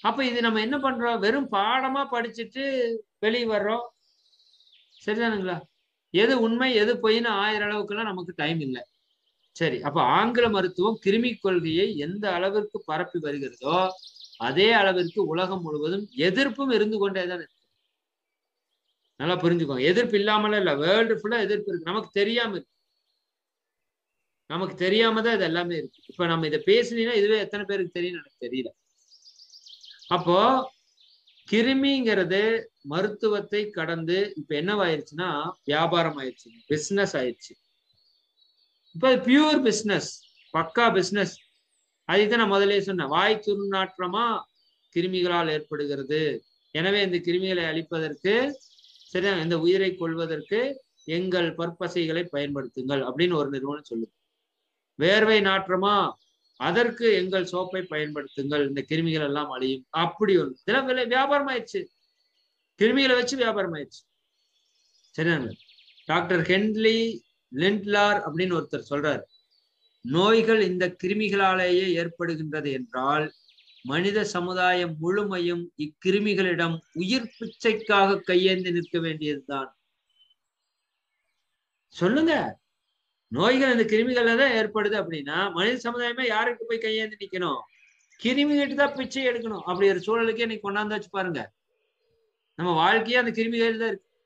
அப்ப இது நம்ம என்ன பண்றோம் வெறும் பாடமா படிச்சுட்டு வெளியே வர்றோம் சரிதானுங்களா எது உண்மை எது பொய்ன்னு ஆயிரம் அளவுக்குலாம் நமக்கு டைம் இல்லை சரி அப்ப ஆங்கில மருத்துவம் கிருமி கொள்கையை எந்த அளவிற்கு பரப்பி வருகிறதோ அதே அளவிற்கு உலகம் முழுவதும் எதிர்ப்பும் இருந்து கொண்டேதான் இருக்கு நல்லா புரிஞ்சுக்கோங்க எதிர்ப்பு இல்லாமல இல்ல வேர்ல்டு ஃபுல்லா எதிர்ப்பு இருக்கு நமக்கு தெரியாம இருக்கு நமக்கு தெரியாம தான் இது எல்லாமே இருக்கு இப்ப நம்ம இதை பேசினீங்கன்னா இதுவே எத்தனை பேருக்கு தெரியும் எனக்கு தெரியல அப்போ கிருமிங்கிறது மருத்துவத்தை கடந்து இப்ப என்னவாயிருச்சுன்னா வியாபாரம் ஆயிடுச்சு பிசினஸ் ஆயிடுச்சு இப்ப பியூர் பிசினஸ் பக்கா பிசினஸ் அதுதான் நான் முதலே சொன்னேன் வாய் துர்நாற்றமா கிருமிகளால் ஏற்படுகிறது எனவே இந்த கிருமிகளை அழிப்பதற்கு சரியா இந்த உயிரை கொள்வதற்கு எங்கள் பற்பசைகளை பயன்படுத்துங்கள் அப்படின்னு ஒரு நிறுவனம் சொல்லுது வேர்வை நாற்றமா அதற்கு எங்கள் சோப்பை பயன்படுத்துங்கள் இந்த கிருமிகள் எல்லாம் அழியும் அப்படி ஒன்று இதெல்லாம் விலை வியாபாரம் ஆயிடுச்சு கிருமிகளை வச்சு வியாபாரம் ஆயிடுச்சு சரிதாங்க டாக்டர் ஹென்லி லிண்ட்லார் அப்படின்னு ஒருத்தர் சொல்றாரு நோய்கள் இந்த கிருமிகளாலேயே ஏற்படுகின்றது என்றால் மனித சமுதாயம் முழுமையும் இக்கிருமிகளிடம் உயிர் பிச்சைக்காக கையேந்தி நிற்க வேண்டியதுதான் சொல்லுங்க நோய்கள் இந்த கிருமிகள்ல தான் ஏற்படுது அப்படின்னா மனித சமுதாயமே யாருக்கு போய் கையேந்தி நிக்கணும் கிருமிகிட்டு தான் பிச்சை எடுக்கணும் அப்படி ஒரு சூழலுக்கே நீ கொண்டாந்து வச்சு பாருங்க நம்ம வாழ்க்கையே அந்த கிருமிகள் தான் இருக்கு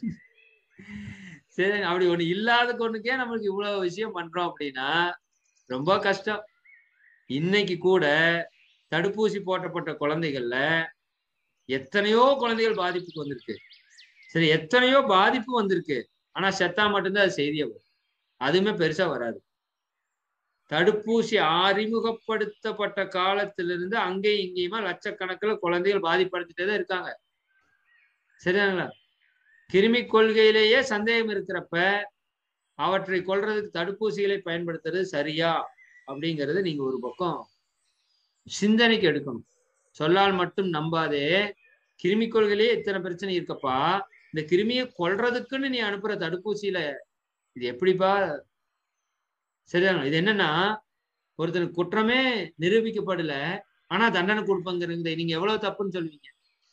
சரி அப்படி ஒண்ணு இல்லாத கொண்டுக்கே நம்மளுக்கு இவ்வளவு விஷயம் பண்றோம் அப்படின்னா ரொம்ப கஷ்டம் இன்னைக்கு கூட தடுப்பூசி போட்டப்பட்ட குழந்தைகள்ல எத்தனையோ குழந்தைகள் பாதிப்புக்கு வந்திருக்கு சரி எத்தனையோ பாதிப்பு வந்திருக்கு ஆனா செத்தா மட்டும்தான் அது செய்தியா வரும் அதுவுமே பெருசா வராது தடுப்பூசி அறிமுகப்படுத்தப்பட்ட காலத்திலிருந்து அங்கேயும் இங்கேயுமா லட்சக்கணக்கில் குழந்தைகள் பாதிப்படைஞ்சிட்டே தான் இருக்காங்க சரியாங்களா கிருமி கொள்கையிலேயே சந்தேகம் இருக்கிறப்ப அவற்றை கொல்றதுக்கு தடுப்பூசிகளை பயன்படுத்துறது சரியா அப்படிங்கிறது நீங்க ஒரு பக்கம் சிந்தனைக்கு எடுக்கணும் சொல்லால் மட்டும் நம்பாதே கிருமி கொள்கையிலேயே இத்தனை பிரச்சனை இருக்கப்பா இந்த கிருமியை கொல்றதுக்குன்னு நீ அனுப்புற தடுப்பூசியில இது எப்படிப்பா சரிதாங்க இது என்னன்னா ஒருத்தருக்கு குற்றமே நிரூபிக்கப்படல ஆனா தண்டனை கொடுப்பங்கிறது நீங்க எவ்வளவு தப்புன்னு சொல்லுவீங்க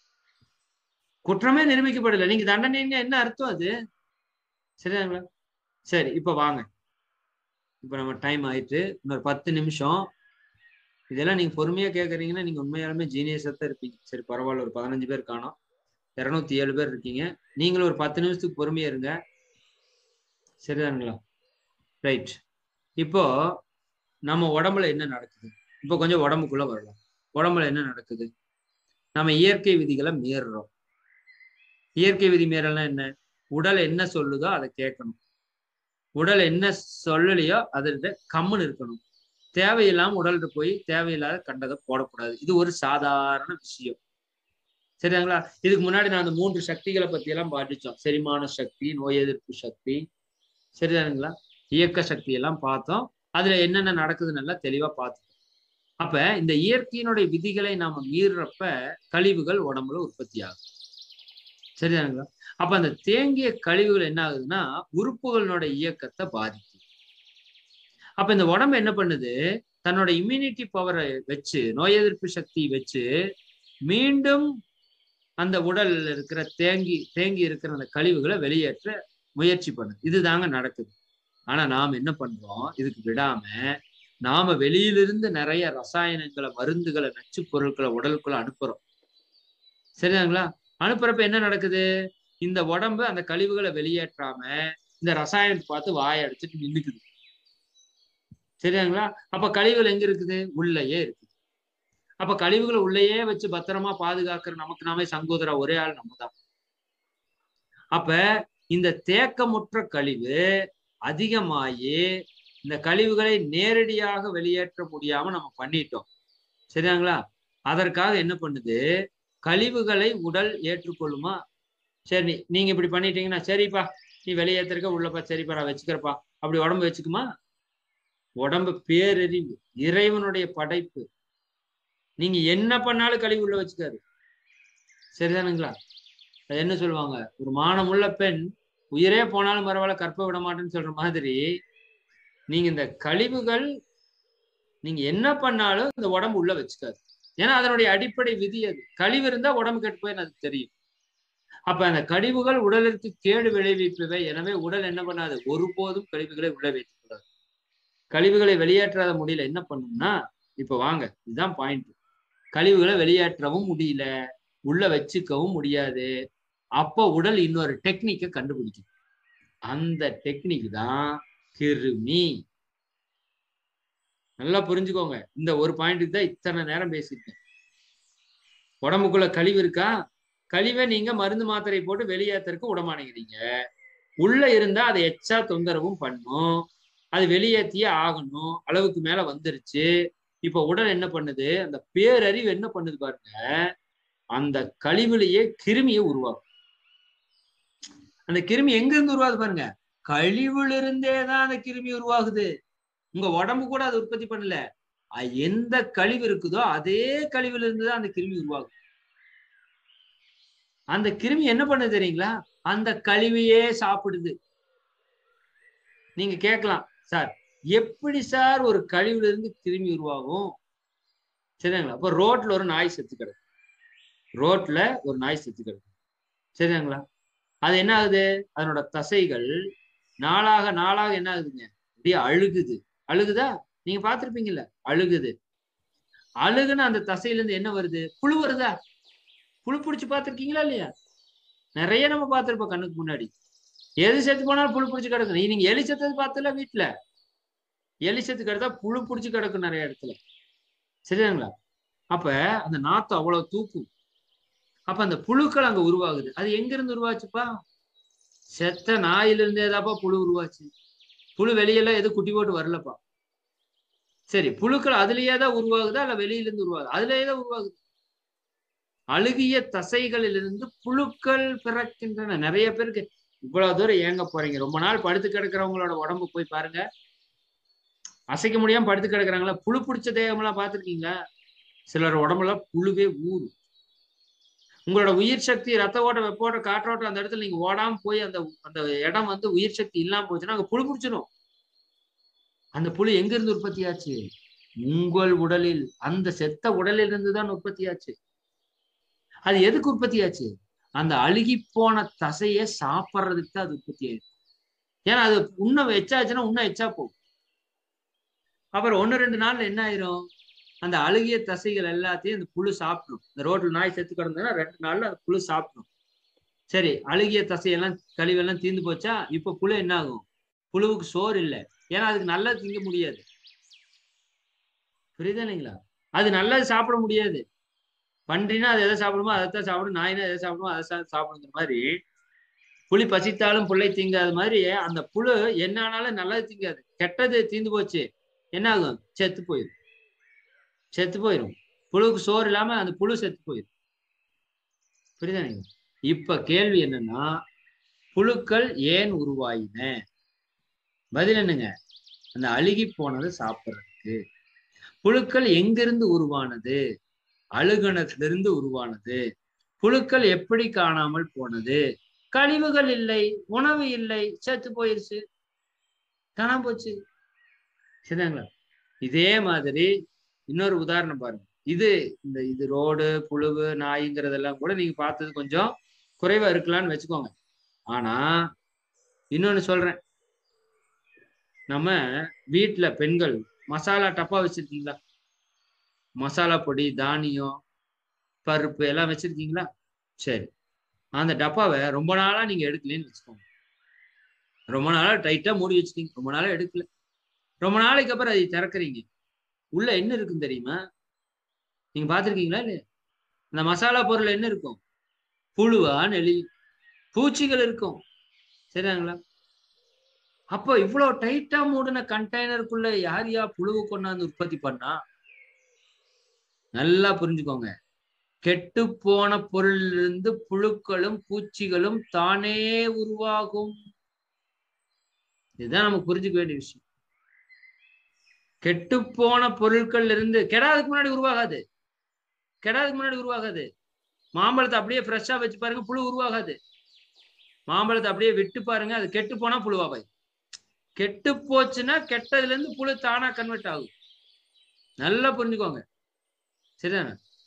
குற்றமே நிரூபிக்கப்படல நீங்க தண்டனைன்னு என்ன அர்த்தம் அது சரிதாங்களா சரி இப்ப வாங்க இப்ப நம்ம டைம் ஆயிட்டு இன்னொரு பத்து நிமிஷம் இதெல்லாம் நீங்க பொறுமையா கேக்குறீங்கன்னா நீங்க உண்மையாலுமே ஜீனியஸா தான் இருப்பீங்க சரி பரவாயில்ல ஒரு பதினஞ்சு பேர் காணோம் இருநூத்தி ஏழு பேர் இருக்கீங்க நீங்களும் ஒரு பத்து நிமிஷத்துக்கு பொறுமையா இருங்க சரிதானுங்களா ரைட் இப்போ நம்ம உடம்புல என்ன நடக்குது இப்போ கொஞ்சம் உடம்புக்குள்ள வரலாம் உடம்புல என்ன நடக்குது நம்ம இயற்கை விதிகளை மீறுறோம் இயற்கை விதி மீறல்னா என்ன உடல் என்ன சொல்லுதோ அதை கேட்கணும் உடல் என்ன சொல்லலையோ அதில் கம்முன்னு இருக்கணும் தேவையில்லாம உடல்கிட்ட போய் தேவையில்லாத கண்டதை போடக்கூடாது இது ஒரு சாதாரண விஷயம் சரிங்களா இதுக்கு முன்னாடி நான் அந்த மூன்று சக்திகளை பத்தி எல்லாம் பாதிச்சோம் செரிமான சக்தி நோய் எதிர்ப்பு சக்தி சரிதானுங்களா இயக்க சக்தி எல்லாம் பார்த்தோம் அதுல என்னென்ன நடக்குதுன்னு நல்லா தெளிவா பார்த்தோம் அப்ப இந்த இயற்கையினுடைய விதிகளை நாம மீறுறப்ப கழிவுகள் உடம்புல உற்பத்தி ஆகும் சரிதானுங்களா அப்ப அந்த தேங்கிய கழிவுகள் என்ன ஆகுதுன்னா உறுப்புகளோட இயக்கத்தை பாதிக்கும் அப்ப இந்த உடம்பு என்ன பண்ணுது தன்னோட இம்யூனிட்டி பவரை வச்சு நோய் எதிர்ப்பு சக்தி வச்சு மீண்டும் அந்த உடல்ல இருக்கிற தேங்கி தேங்கி இருக்கிற அந்த கழிவுகளை வெளியேற்ற முயற்சி பண்ணுது இதுதாங்க நடக்குது ஆனா நாம் என்ன பண்றோம் இதுக்கு விடாம நாம வெளியிலிருந்து நிறைய ரசாயனங்களை மருந்துகளை நச்சு பொருட்களை உடலுக்குள்ள அனுப்புறோம் சரிதாங்களா அனுப்புறப்ப என்ன நடக்குது இந்த உடம்பு அந்த கழிவுகளை வெளியேற்றாம இந்த ரசாயனத்தை பார்த்து வாய அடிச்சுட்டு நின்றுக்குது சரியாங்களா அப்ப கழிவுகள் எங்க இருக்குது உள்ளேயே இருக்குது அப்ப கழிவுகளை உள்ளேயே வச்சு பத்திரமா பாதுகாக்கிற நமக்கு நாமே சங்கோதரா ஒரே ஆள் நம்ம தான் அப்ப இந்த தேக்கமுற்ற கழிவு அதிகமாகி இந்த கழிவுகளை நேரடியாக வெளியேற்ற முடியாம நம்ம பண்ணிட்டோம் சரியாங்களா அதற்காக என்ன பண்ணுது கழிவுகளை உடல் ஏற்றுக்கொள்ளுமா சரி நீ நீங்க இப்படி பண்ணிட்டீங்கன்னா சரிப்பா நீ வெளியேற்றிருக்க உள்ளப்பா சரிப்பா நான் வச்சுக்கிறப்பா அப்படி உடம்பு வச்சுக்குமா உடம்பு பேரறிவு இறைவனுடைய படைப்பு நீங்க என்ன பண்ணாலும் கழிவு உள்ள வச்சுக்காரு சரிதானுங்களா அது என்ன சொல்லுவாங்க ஒரு மானமுள்ள பெண் உயிரே போனாலும் பரவாயில்ல கற்ப விட மாட்டேன்னு சொல்ற மாதிரி நீங்க இந்த கழிவுகள் நீங்க என்ன பண்ணாலும் இந்த உடம்பு உள்ள வச்சுக்காது ஏன்னா அதனுடைய அடிப்படை விதி அது கழிவு இருந்தா உடம்பு கெட்டு போய் அது தெரியும் அப்ப அந்த கழிவுகள் உடலிற்கு கேடு விளைவிப்பவை எனவே உடல் என்ன பண்ணாது ஒருபோதும் கழிவுகளை உள்ள வைத்துக் கூடாது கழிவுகளை வெளியேற்றாத முடியல என்ன பண்ணும்னா இப்ப வாங்க இதுதான் பாயிண்ட் கழிவுகளை வெளியேற்றவும் முடியல உள்ள வச்சுக்கவும் முடியாது அப்போ உடல் இன்னொரு டெக்னிக்கை கண்டுபிடிக்கும் அந்த டெக்னிக் தான் கிருமி நல்லா புரிஞ்சுக்கோங்க இந்த ஒரு பாயிண்ட்டுக்கு தான் இத்தனை நேரம் பேசியிருக்கேன் உடம்புக்குள்ள கழிவு இருக்கா கழிவை நீங்க மருந்து மாத்திரை போட்டு வெளியேற்றறதுக்கு விடமாட்டேங்கிறீங்க உள்ள இருந்தா அதை எச்சா தொந்தரவும் பண்ணும் அது வெளியேற்றியே ஆகணும் அளவுக்கு மேல வந்துருச்சு இப்ப உடல் என்ன பண்ணுது அந்த பேரறிவு என்ன பண்ணுது பாருங்க அந்த கழிவுலயே கிருமியை உருவாக்கும் அந்த கிருமி எங்க இருந்து உருவாகுது பாருங்க கழிவுல இருந்தே தான் அந்த கிருமி உருவாகுது உங்க உடம்பு கூட அது உற்பத்தி பண்ணல அ- எந்த கழிவு இருக்குதோ அதே கழிவுல இருந்து தான் அந்த கிருமி உருவாகும் அந்த கிருமி என்ன பண்ணுது தெரியுங்களா அந்த கழிவையே சாப்பிடுது நீங்க கேட்கலாம் சார் எப்படி சார் ஒரு கழிவுல இருந்து கிருமி உருவாகும் சரிங்களா அப்போ ரோட்ல ஒரு நாய் செத்து கிடக்கு ரோட்ல ஒரு நாய் செத்து கிடக்கு சரிங்களா அது என்ன ஆகுது அதனோட தசைகள் நாளாக நாளாக என்ன ஆகுதுங்க அப்படியே அழுகுது அழுகுதா நீங்க பார்த்திருப்பீங்கல்ல அழுகுது அழுகுன்னு அந்த தசையில இருந்து என்ன வருது புழு வருதா புழு பிடிச்சு பார்த்திருக்கீங்களா இல்லையா நிறைய நம்ம பார்த்திருப்போம் கண்ணுக்கு முன்னாடி எது செத்து போனாலும் புழு பிடிச்சு கிடக்கு நீ- நீங்க எலி செத்தது பார்த்தல வீட்டுல எலி செத்து கிடந்தா புழு பிடிச்சு கிடக்கும் நிறைய இடத்துல சரிங்களா அப்ப அந்த நாத்தம் அவ்வளவு தூக்கும் அப்ப அந்த புழுக்கள் அங்க உருவாகுது அது எங்க இருந்து உருவாச்சுப்பா செத்த நாயில இருந்தே தாப்பா புழு உருவாச்சு புழு வெளியெல்லாம் எதுவும் குட்டி போட்டு வரலப்பா சரி புழுக்கள் அதுலயே தான் உருவாகுதா இல்ல வெளியில இருந்து உருவாகுது அதுலயே தான் உருவாகுது அழுகிய தசைகளிலிருந்து புழுக்கள் பிறக்கின்றன நிறைய பேருக்கு இவ்வளவு தூரம் ஏங்க போறீங்க ரொம்ப நாள் படுத்து கிடக்கிறவங்களோட உடம்பு போய் பாருங்க அசைக்க முடியாம படுத்து கிடக்குறாங்களா புழு பிடிச்ச தேகமெல்லாம் பார்த்திருக்கீங்களா சிலர் உடம்புல புழுவே ஊறு உங்களோட உயிர் சக்தி ரத்த ஓட்டம் வெப்ப ஓட்டம் காற்றோட்டம் அந்த இடத்துல நீங்க ஓடாம போய் அந்த அந்த இடம் வந்து உயிர் சக்தி இல்லாம போச்சுன்னா அங்க புழு பிடிச்சிடும் அந்த புழு எங்க இருந்து உற்பத்தி ஆச்சு உங்கள் உடலில் அந்த செத்த உடலில் இருந்து தான் உற்பத்தி ஆச்சு அது எதுக்கு உற்பத்தி ஆச்சு அந்த அழுகி போன தசையை சாப்பிட்றதுக்கு தான் அது உற்பத்தி ஆயிருக்கு ஏன்னா அது உன்ன எச்சாச்சுன்னா உன்ன எச்சா போகும் அப்புறம் ஒன்னு ரெண்டு நாள்ல என்ன ஆயிரும் அந்த அழுகிய தசைகள் எல்லாத்தையும் அந்த புழு சாப்பிடும் இந்த ரோட்ல நாய் செத்து கிடந்ததுன்னா ரெண்டு நாள்ல அந்த புழு சாப்பிடும் சரி அழுகிய தசையெல்லாம் கழிவெல்லாம் தீர்ந்து போச்சா இப்ப புழு என்ன ஆகும் புழுவுக்கு சோறு இல்லை ஏன்னா அதுக்கு நல்லது திங்க முடியாது புரியுதா இல்லைங்களா அது நல்லது சாப்பிட முடியாது பன்றினா அது எதை சாப்பிடுமோ அதைத்தான் சாப்பிடும் நாயினா எதை சாப்பிடுமோ அதை சா- சாப்பிடுங்கிற மாதிரி புலி பசித்தாலும் புல்லை திங்காத மாதிரி அந்த புழு என்ன ஆனாலும் நல்லது திங்காது கெட்டது தீந்து போச்சு என்ன ஆகும் செத்து போயிடும் செத்து போயிடும் புழுவுக்கு சோறு இல்லாம அந்த புழு செத்து போயிடும் புரியுதா நீங்க இப்ப கேள்வி என்னன்னா புழுக்கள் ஏன் உருவாயின பதில் என்னங்க அந்த அழுகி போனதை சாப்பிட்றதுக்கு புழுக்கள் எங்கிருந்து உருவானது அழுகணத்திலிருந்து உருவானது புழுக்கள் எப்படி காணாமல் போனது கழிவுகள் இல்லை உணவு இல்லை செத்து போயிருச்சு காணாம போச்சு சரிங்களா இதே மாதிரி இன்னொரு உதாரணம் பாருங்க இது இந்த இது ரோடு புழுவு நாய்ங்கிறதெல்லாம் கூட நீங்க பார்த்தது கொஞ்சம் குறைவா இருக்கலாம்னு வச்சுக்கோங்க ஆனா இன்னொன்னு சொல்றேன் நம்ம வீட்டுல பெண்கள் மசாலா டப்பா வச்சிருக்கீங்களா மசாலா பொடி தானியம் பருப்பு எல்லாம் வச்சிருக்கீங்களா சரி அந்த டப்பாவை ரொம்ப நாளா நீங்க எடுக்கலன்னு வச்சுக்கோங்க ரொம்ப நாளா டைட்டா மூடி வச்சுட்டீங்க ரொம்ப நாளா எடுக்கல ரொம்ப நாளைக்கு அப்புறம் அதை திறக்கறீங்க உள்ள என்ன இருக்குன்னு தெரியுமா நீங்க பாத்திருக்கீங்களா இல்லையா அந்த மசாலா பொருள் என்ன இருக்கும் புழுவா நெளி பூச்சிகள் இருக்கும் சரிங்களா அப்போ இவ்வளவு டைட்டா மூடின கண்டெய்னருக்குள்ள யார் யா புழுவு கொண்டாந்து உற்பத்தி பண்ணா நல்லா புரிஞ்சுக்கோங்க கெட்டு போன பொருளிலிருந்து புழுக்களும் பூச்சிகளும் தானே உருவாகும் இதுதான் நம்ம புரிஞ்சுக்க வேண்டிய விஷயம் கெட்டு போன பொருட்கள்ல இருந்து கெடாதுக்கு முன்னாடி உருவாகாது கெடாதுக்கு முன்னாடி உருவாகாது மாம்பழத்தை அப்படியே ஃப்ரெஷ்ஷா வச்சு பாருங்க புழு உருவாகாது மாம்பழத்தை அப்படியே விட்டு பாருங்க அது கெட்டு போனா புழுவாபாய் கெட்டு போச்சுன்னா கெட்டதுல இருந்து புழு தானா கன்வெர்ட் ஆகும் நல்லா புரிஞ்சுக்கோங்க சரிதானே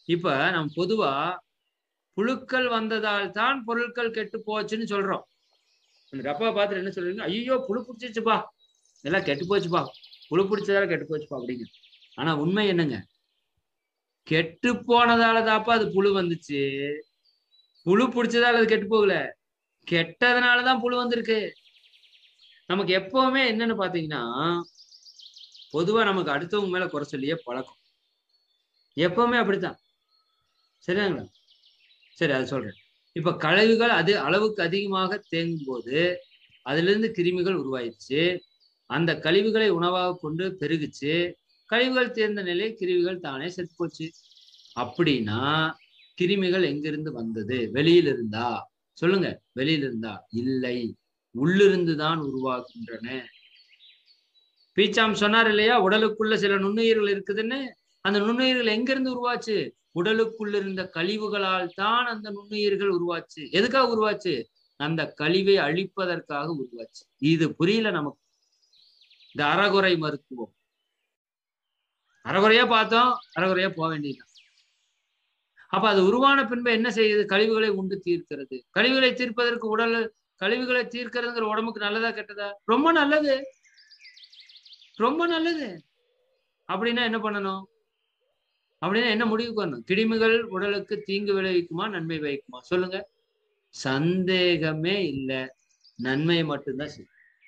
இப்ப நம்ம பொதுவா புழுக்கள் வந்ததால் தான் பொருட்கள் கெட்டு போச்சுன்னு சொல்றோம் அந்த டப்பா பார்த்துட்டு என்ன சொல்றீங்க ஐயோ புழு பிடிச்சிச்சுப்பா எல்லாம் கெட்டு போச்சுப்பா புழு பிடிச்சதால கெட்டு போச்சுப்பா அப்படிங்க ஆனா உண்மை என்னங்க கெட்டு போனதால தாப்பா அது புழு வந்துச்சு புழு பிடிச்சதால அது கெட்டு போகல கெட்டதுனாலதான் புழு வந்திருக்கு நமக்கு எப்பவுமே என்னன்னு பாத்தீங்கன்னா பொதுவா நமக்கு அடுத்தவங்க மேல குறை சொல்லியே பழக்கம் எப்பவுமே அப்படித்தான் சரிங்களா சரி அது சொல்றேன் இப்ப கழிவுகள் அது அளவுக்கு அதிகமாக தேங்கும் போது அதுல இருந்து கிருமிகள் உருவாயிடுச்சு அந்த கழிவுகளை உணவாக கொண்டு பெருகுச்சு கழிவுகள் தேர்ந்த நிலை கிருமிகள் தானே செத்து போச்சு அப்படின்னா கிருமிகள் எங்கிருந்து வந்தது வெளியில இருந்தா சொல்லுங்க வெளியில இருந்தா இல்லை உள்ளிருந்து தான் உருவாகின்றன பீச்சாம் சொன்னார் இல்லையா உடலுக்குள்ள சில நுண்ணுயிர்கள் இருக்குதுன்னு அந்த நுண்ணுயிர்கள் எங்கிருந்து உருவாச்சு உடலுக்குள்ள இருந்த கழிவுகளால் தான் அந்த நுண்ணுயிர்கள் உருவாச்சு எதுக்காக உருவாச்சு அந்த கழிவை அழிப்பதற்காக உருவாச்சு இது புரியல நமக்கு இந்த அறகுறை மருத்துவம் அறகுறையா பார்த்தோம் அறகுறையா போக வேண்டியதுதான் அப்ப அது உருவான பின்பு என்ன செய்யுது கழிவுகளை உண்டு தீர்க்கிறது கழிவுகளை தீர்ப்பதற்கு உடல் கழிவுகளை தீர்க்கிறதுங்கிற உடம்புக்கு நல்லதா கெட்டதா ரொம்ப நல்லது ரொம்ப நல்லது அப்படின்னா என்ன பண்ணணும் அப்படின்னா என்ன முடிவுக்கு வரணும் கிருமிகள் உடலுக்கு தீங்கு விளைவிக்குமா நன்மை விளைவிக்குமா சொல்லுங்க சந்தேகமே இல்லை நன்மையை மட்டும்தான் செய்யும்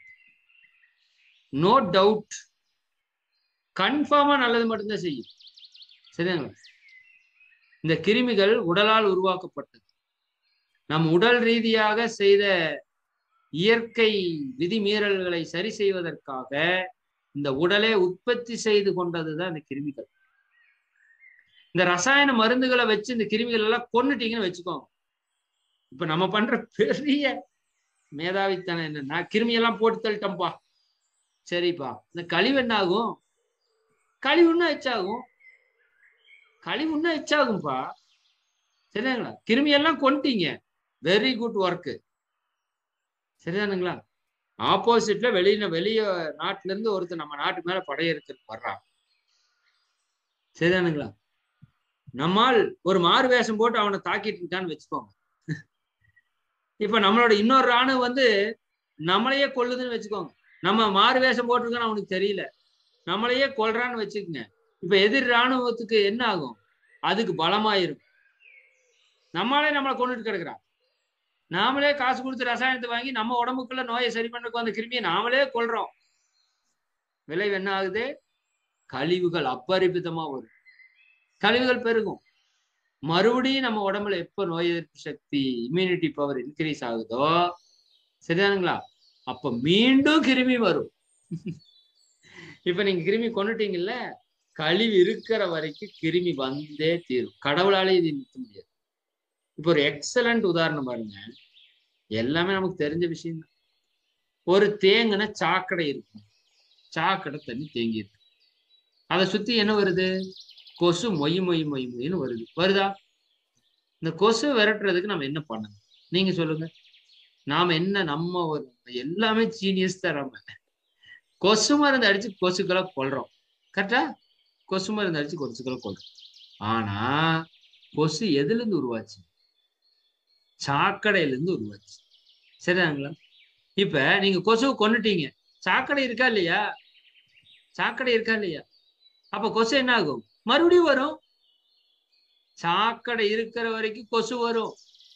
நோ டவுட் கன்ஃபார்மா நல்லது மட்டும்தான் செய்யும் சரிங்களா இந்த கிருமிகள் உடலால் உருவாக்கப்பட்டது நம் உடல் ரீதியாக செய்த இயற்கை விதிமீறல்களை சரி செய்வதற்காக இந்த உடலை உற்பத்தி செய்து கொண்டதுதான் இந்த கிருமிகள் இந்த ரசாயன மருந்துகளை வச்சு இந்த கிருமிகள் எல்லாம் கொன்னுட்டீங்கன்னு வச்சுக்கோங்க இப்ப நம்ம பண்ற பெரிய மேதாவித்தனம் என்னன்னா கிருமி எல்லாம் போட்டு தள்ளிட்டோம்ப்பா சரிப்பா இந்த கழிவு என்ன ஆகும் கழிவுன்னா எச்சாகும் கழிவுன்னா எச்சாகும்பா சரிதாங்களா கிருமி எல்லாம் கொண்டுட்டீங்க வெரி குட் ஒர்க்கு சரிதானுங்களா ஆப்போசிட்ல வெளியில வெளிய நாட்டுல இருந்து ஒருத்தர் நம்ம நாட்டு மேல படையெடுத்துட்டு வர்றான் சரிதானுங்களா நம்மால் ஒரு மாறு வேஷம் போட்டு அவனை தாக்கிட்டு இருக்கான்னு வச்சுக்கோங்க இப்ப நம்மளோட இன்னொரு ராணுவம் வந்து நம்மளையே கொல்லுதுன்னு வச்சுக்கோங்க நம்ம மாறு வேஷம் போட்டிருக்கோன்னு அவனுக்கு தெரியல நம்மளையே கொல்றான்னு வச்சுக்கோங்க இப்ப எதிர் ராணுவத்துக்கு என்ன ஆகும் அதுக்கு பலமாயிரும் நம்மளே நம்மளை கொண்டுட்டு கிடக்குறான் நாமளே காசு கொடுத்து ரசாயனத்தை வாங்கி நம்ம உடம்புக்குள்ள நோயை சரி பண்ணக்கு அந்த கிருமியை நாமளே கொள்றோம் விளைவு என்ன ஆகுது கழிவுகள் அப்பரிபிதமா வரும் கழிவுகள் பெருகும் மறுபடியும் நம்ம உடம்புல எப்ப நோய் எதிர்ப்பு சக்தி இம்யூனிட்டி பவர் இன்க்ரீஸ் ஆகுதோ சரிதானுங்களா அப்ப மீண்டும் கிருமி வரும் இப்ப நீங்க கிருமி கொண்டுட்டீங்கல்ல கழிவு இருக்கிற வரைக்கும் கிருமி வந்தே தீரும் கடவுளாலே இது நிறுத்த முடியாது இப்போ ஒரு எக்ஸலண்ட் உதாரணம் பாருங்க எல்லாமே நமக்கு தெரிஞ்ச விஷயம் தான் ஒரு தேங்கின சாக்கடை இருக்கும் சாக்கடை தண்ணி தேங்கி இருக்கு அதை சுத்தி என்ன வருது கொசு மொய் மொய் மொய் மொய்னு வருது வருதா இந்த கொசு விரட்டுறதுக்கு நம்ம என்ன பண்ணணும் நீங்க சொல்லுங்க நாம என்ன நம்ம ஒரு எல்லாமே ஜீனியஸ் தான் நம்ம கொசு மருந்து அடிச்சு கொசுக்களை கொல்றோம் கரெக்டா கொசு மருந்து அடிச்சு கொசுக்களை கொல்றோம் ஆனா கொசு எதுல இருந்து உருவாச்சு சாக்கடையில இருந்து உருவாச்சு சரிதாங்களா இப்ப நீங்க கொசுவை கொண்டுட்டீங்க சாக்கடை இருக்கா இல்லையா சாக்கடை இருக்கா இல்லையா அப்ப கொசு என்ன ஆகும் மறுபடியும் வரும் சாக்கடை இருக்கிற வரைக்கும் கொசு வரும்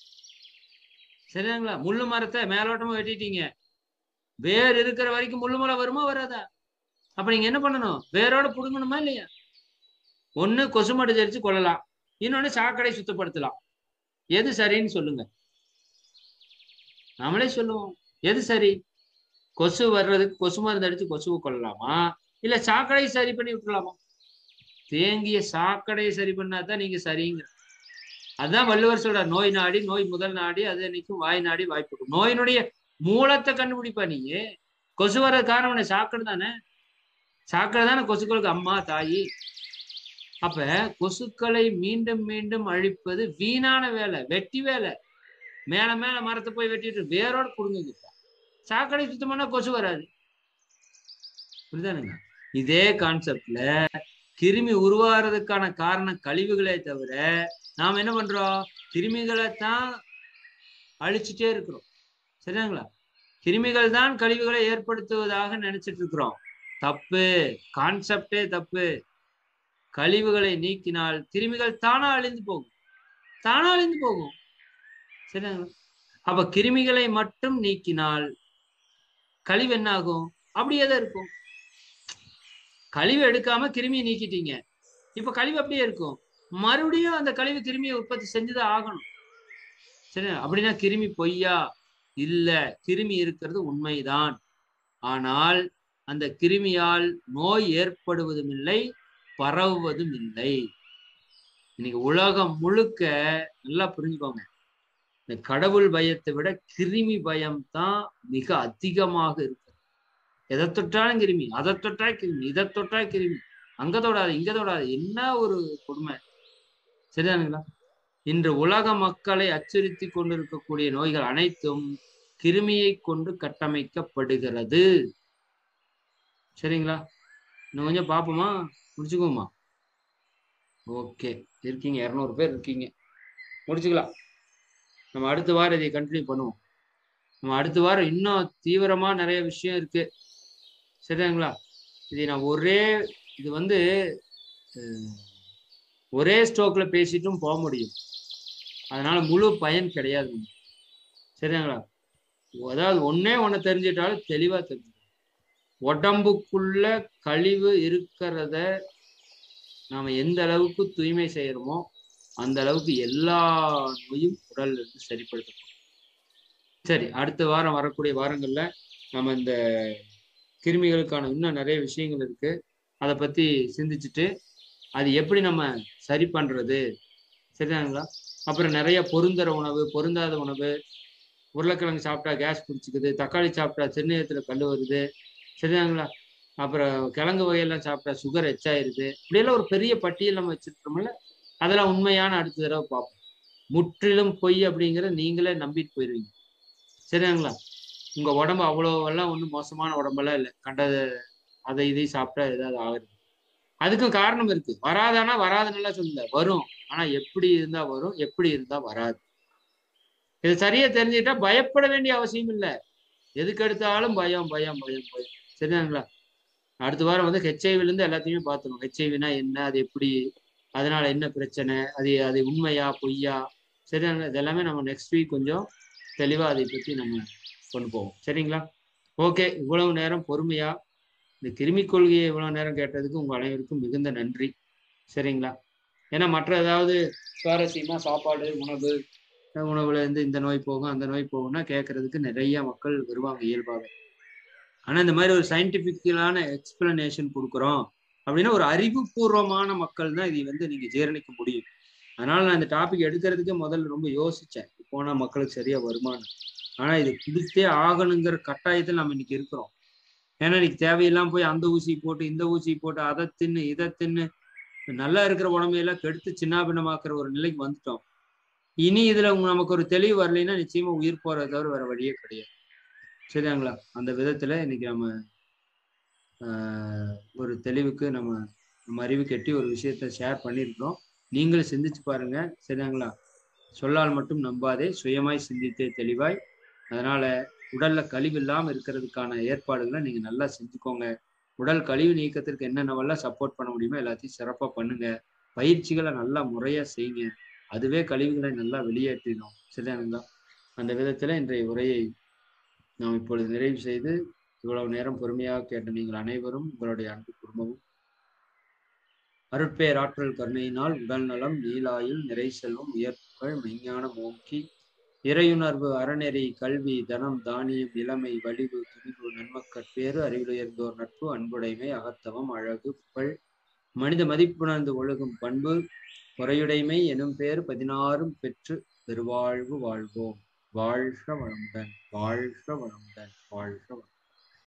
சரிங்களா முள்ளு மரத்தை மேலோட்டமா வெட்டிட்டீங்க வேர் இருக்கிற வரைக்கும் முள்ளு மரம் வருமா வராதா அப்ப நீங்க என்ன பண்ணணும் வேரோட புடுங்கணுமா இல்லையா ஒண்ணு கொசு மடு தெரிச்சு கொள்ளலாம் இன்னொன்னு சாக்கடை சுத்தப்படுத்தலாம் எது சரின்னு சொல்லுங்க நாமளே சொல்லுவோம் எது சரி கொசு வர்றதுக்கு கொசு மருந்து அடிச்சு கொசுவை கொள்ளலாமா இல்ல சாக்கடையை சரி பண்ணி விட்டுலாமா தேங்கிய சாக்கடையை சரி பண்ணாதான் நீங்க சரிங்க அதான் வள்ளுவர் சொல்ற நோய் நாடி நோய் முதல் நாடி அது நிற்கும் வாய் நாடி வாய்ப்பு நோயினுடைய மூலத்தை கண்டுபிடிப்பா நீங்க கொசு வர காரணம் சாக்கடை தானே சாக்கடை தானே கொசுக்களுக்கு அம்மா தாயி அப்ப கொசுக்களை மீண்டும் மீண்டும் அழிப்பது வீணான வேலை வெட்டி வேலை மேல மேல மரத்தை போய் வெட்டிட்டு வேரோட புடுங்க சாக்கடை சுத்தம் பண்ணா கொசு வராது புரியுதானுங்க இதே கான்செப்ட்ல கிருமி உருவாகிறதுக்கான காரணம் கழிவுகளே தவிர நாம் என்ன பண்றோம் கிருமிகளை தான் அழிச்சிட்டே இருக்கிறோம் சரிங்களா கிருமிகள் தான் கழிவுகளை ஏற்படுத்துவதாக நினைச்சிட்டு இருக்கிறோம் தப்பு கான்செப்டே தப்பு கழிவுகளை நீக்கினால் கிருமிகள் தானா அழிந்து போகும் தானா அழிந்து போகும் சரிங்களா அப்ப கிருமிகளை மட்டும் நீக்கினால் கழிவு என்ன ஆகும் அப்படியே தான் இருக்கும் கழிவு எடுக்காம கிருமியை நீக்கிட்டீங்க இப்ப கழிவு அப்படியே இருக்கும் மறுபடியும் அந்த கழிவு கிருமியை உற்பத்தி செஞ்சுதான் ஆகணும் சரி அப்படின்னா கிருமி பொய்யா இல்ல கிருமி இருக்கிறது உண்மைதான் ஆனால் அந்த கிருமியால் நோய் ஏற்படுவதும் இல்லை பரவுவதும் இல்லை இன்னைக்கு உலகம் முழுக்க நல்லா புரிஞ்சுக்கோங்க இந்த கடவுள் பயத்தை விட கிருமி பயம் தான் மிக அதிகமாக இருக்கு எதை தொட்டாலும் கிருமி அதை தொட்டா கிருமி இதை தொட்டா கிருமி அங்க தொடாது இங்க தொடாது என்ன ஒரு கொடுமை சரிதானுங்களா இன்று உலக மக்களை அச்சுறுத்தி கொண்டிருக்கக்கூடிய நோய்கள் அனைத்தும் கிருமியை கொண்டு கட்டமைக்கப்படுகிறது சரிங்களா இன்னும் கொஞ்சம் பார்ப்போமா முடிச்சுக்குவோமா ஓகே இருக்கீங்க இரநூறு பேர் இருக்கீங்க முடிச்சுக்கலாம் நம்ம அடுத்த வாரம் இதை கண்டினியூ பண்ணுவோம் நம்ம அடுத்த வாரம் இன்னும் தீவிரமா நிறைய விஷயம் இருக்கு சரிங்களா இதை நான் ஒரே இது வந்து அஹ், ஒரே ஸ்ட்ரோக்ல பேசிட்டும் போக முடியும் அதனால முழு பயன் கிடையாது நமக்கு. சரிங்களா அதாவது ஒண்ணே ஒண்ணு தெரிஞ்சிட்டாலும் தெளிவா தெரிஞ்சு உடம்புக்குள்ள கழிவு இருக்கிறத நாம எந்த அளவுக்கு தூய்மை செய்யறோமோ அந்த அளவுக்கு எல்லா நோயும் உடல்ல இருந்து சரிப்படுத்தப்படும் சரி அடுத்த வாரம் வரக்கூடிய வாரங்கள்ல நம்ம இந்த கிருமிகளுக்கான இன்னும் நிறைய விஷயங்கள் இருக்கு அதை பத்தி சிந்திச்சுட்டு அது எப்படி நம்ம சரி பண்றது சரிதாங்களா அப்புறம் நிறைய பொருந்தர உணவு பொருந்தாத உணவு உருளைக்கிழங்கு சாப்பிட்டா கேஸ் பிடிச்சிக்குது தக்காளி சாப்பிட்டா சிறுநீரத்துல கல் வருது சரிதாங்களா அப்புறம் கிழங்கு வகையெல்லாம் சாப்பிட்டா சுகர் எச்சாயிருது இப்படியெல்லாம் ஒரு பெரிய பட்டியல் நம்ம வச்சிருக்கோம்ல அதெல்லாம் உண்மையான அடுத்த தடவை பார்ப்போம் முற்றிலும் பொய் அப்படிங்கிறத நீங்களே நம்பிட்டு போயிருவீங்க சரிங்களா உங்க உடம்பு அவ்வளோ எல்லாம் ஒன்றும் மோசமான உடம்பெல்லாம் இல்லை கண்டது அதை இதையும் சாப்பிட்டா ஏதாவது ஆகுது அதுக்கும் காரணம் இருக்கு வராதானா வராதுன்னு சொல்லல வரும் ஆனா எப்படி இருந்தா வரும் எப்படி இருந்தா வராது இது சரியா தெரிஞ்சுக்கிட்டா பயப்பட வேண்டிய அவசியம் இல்லை எதுக்கு எடுத்தாலும் பயம் பயம் பயம் பயம் சரிதாங்களா அடுத்த வாரம் வந்து ஹெச்ஐவில இருந்து எல்லாத்தையுமே பார்த்துக்கணும் ஹெச்ஐவினா என்ன அது எப்படி அதனால என்ன பிரச்சனை அது அது உண்மையா பொய்யா சரிதாங்களா இது எல்லாமே நம்ம நெக்ஸ்ட் வீக் கொஞ்சம் தெளிவா அதை பத்தி நம்ம கொண்டு போவோம் சரிங்களா ஓகே இவ்வளவு நேரம் பொறுமையா இந்த கிருமி கொள்கையை இவ்வளவு நேரம் கேட்டதுக்கு உங்க அனைவருக்கும் மிகுந்த நன்றி சரிங்களா ஏன்னா மற்ற ஏதாவது சுவாரஸ்யமா சாப்பாடு உணவு அஹ் உணவுல இருந்து இந்த நோய் போகும் அந்த நோய் போகும்னா கேட்கறதுக்கு நிறைய மக்கள் வருவாங்க இயல்பாக ஆனா இந்த மாதிரி ஒரு சயின்டிபிக்கலான எக்ஸ்பிளனேஷன் கொடுக்குறோம் அப்படின்னா ஒரு அறிவுபூர்வமான மக்கள் தான் இதை வந்து நீங்க ஜீரணிக்க முடியும் அதனால நான் இந்த டாபிக் எடுக்கிறதுக்கே முதல்ல ரொம்ப யோசிச்சேன் போனா மக்களுக்கு சரியா வருமானம் ஆனா இது கொடுத்தே ஆகணுங்கிற கட்டாயத்தில் நம்ம இன்னைக்கு இருக்கிறோம் ஏன்னா இன்னைக்கு தேவையெல்லாம் போய் அந்த ஊசி போட்டு இந்த ஊசி போட்டு அதை தின்னு இதை தின்னு நல்லா இருக்கிற உடம்பையெல்லாம் கெடுத்து சின்னாபின்னமாக்குற ஒரு நிலைக்கு வந்துட்டோம் இனி இதுல உங்க- நமக்கு ஒரு தெளிவு வரலைன்னா நிச்சயமா உயிர் போறதை தவிர வேற வழியே கிடையாது சரியாங்களா அந்த விதத்துல இன்னைக்கு நம்ம ஆஹ், ஒரு தெளிவுக்கு நம்ம நம்ம அறிவு கெட்டி ஒரு விஷயத்த ஷேர் பண்ணியிருக்கிறோம் நீங்களும் சிந்திச்சு பாருங்க சரியாங்களா சொல்லால் மட்டும் நம்பாதே சுயமாய் சிந்தித்தே தெளிவாய் அதனால உடல்ல கழிவு இல்லாம இருக்கிறதுக்கான ஏற்பாடுகளை நீங்க நல்லா செஞ்சுக்கோங்க உடல் கழிவு நீக்கத்திற்கு என்னென்னவெல்லாம் சப்போர்ட் பண்ண முடியுமோ எல்லாத்தையும் சிறப்பா பண்ணுங்க பயிற்சிகளை நல்லா முறையா செய்யுங்க அதுவே கழிவுகளை நல்லா வெளியேற்றிடும் சரியானுங்களா அந்த விதத்துல இன்றைய உரையை நாம் இப்பொழுது நிறைவு செய்து இவ்வளவு நேரம் பொறுமையாக கேட்ட நீங்கள் அனைவரும் உங்களுடைய அன்பு குடும்பமும் அருட்பேர் ஆற்றல் கருணையினால் உடல் நலம் நீலாயுள் நிறை செல்வம் உயர்ப்புகள் மெய்ஞானம் ஓங்கி இறையுணர்வு அறநெறி கல்வி தனம் தானியம் இளமை வலிவு துணிவு நன்மக்கட்பேறு அறிவிலுயர்ந்தோர் நட்பு அன்புடைமை அகத்தவம் அழகு புகழ் மனித மதிப்புணர்ந்து ஒழுகும் பண்பு குறையுடைமை எனும் பேர் பதினாறும் பெற்று பெருவாழ்வு வாழ்வோம் வாழ்க வளமுடன் வாழ்க வளமுடன் வாழ்க வளமுடன்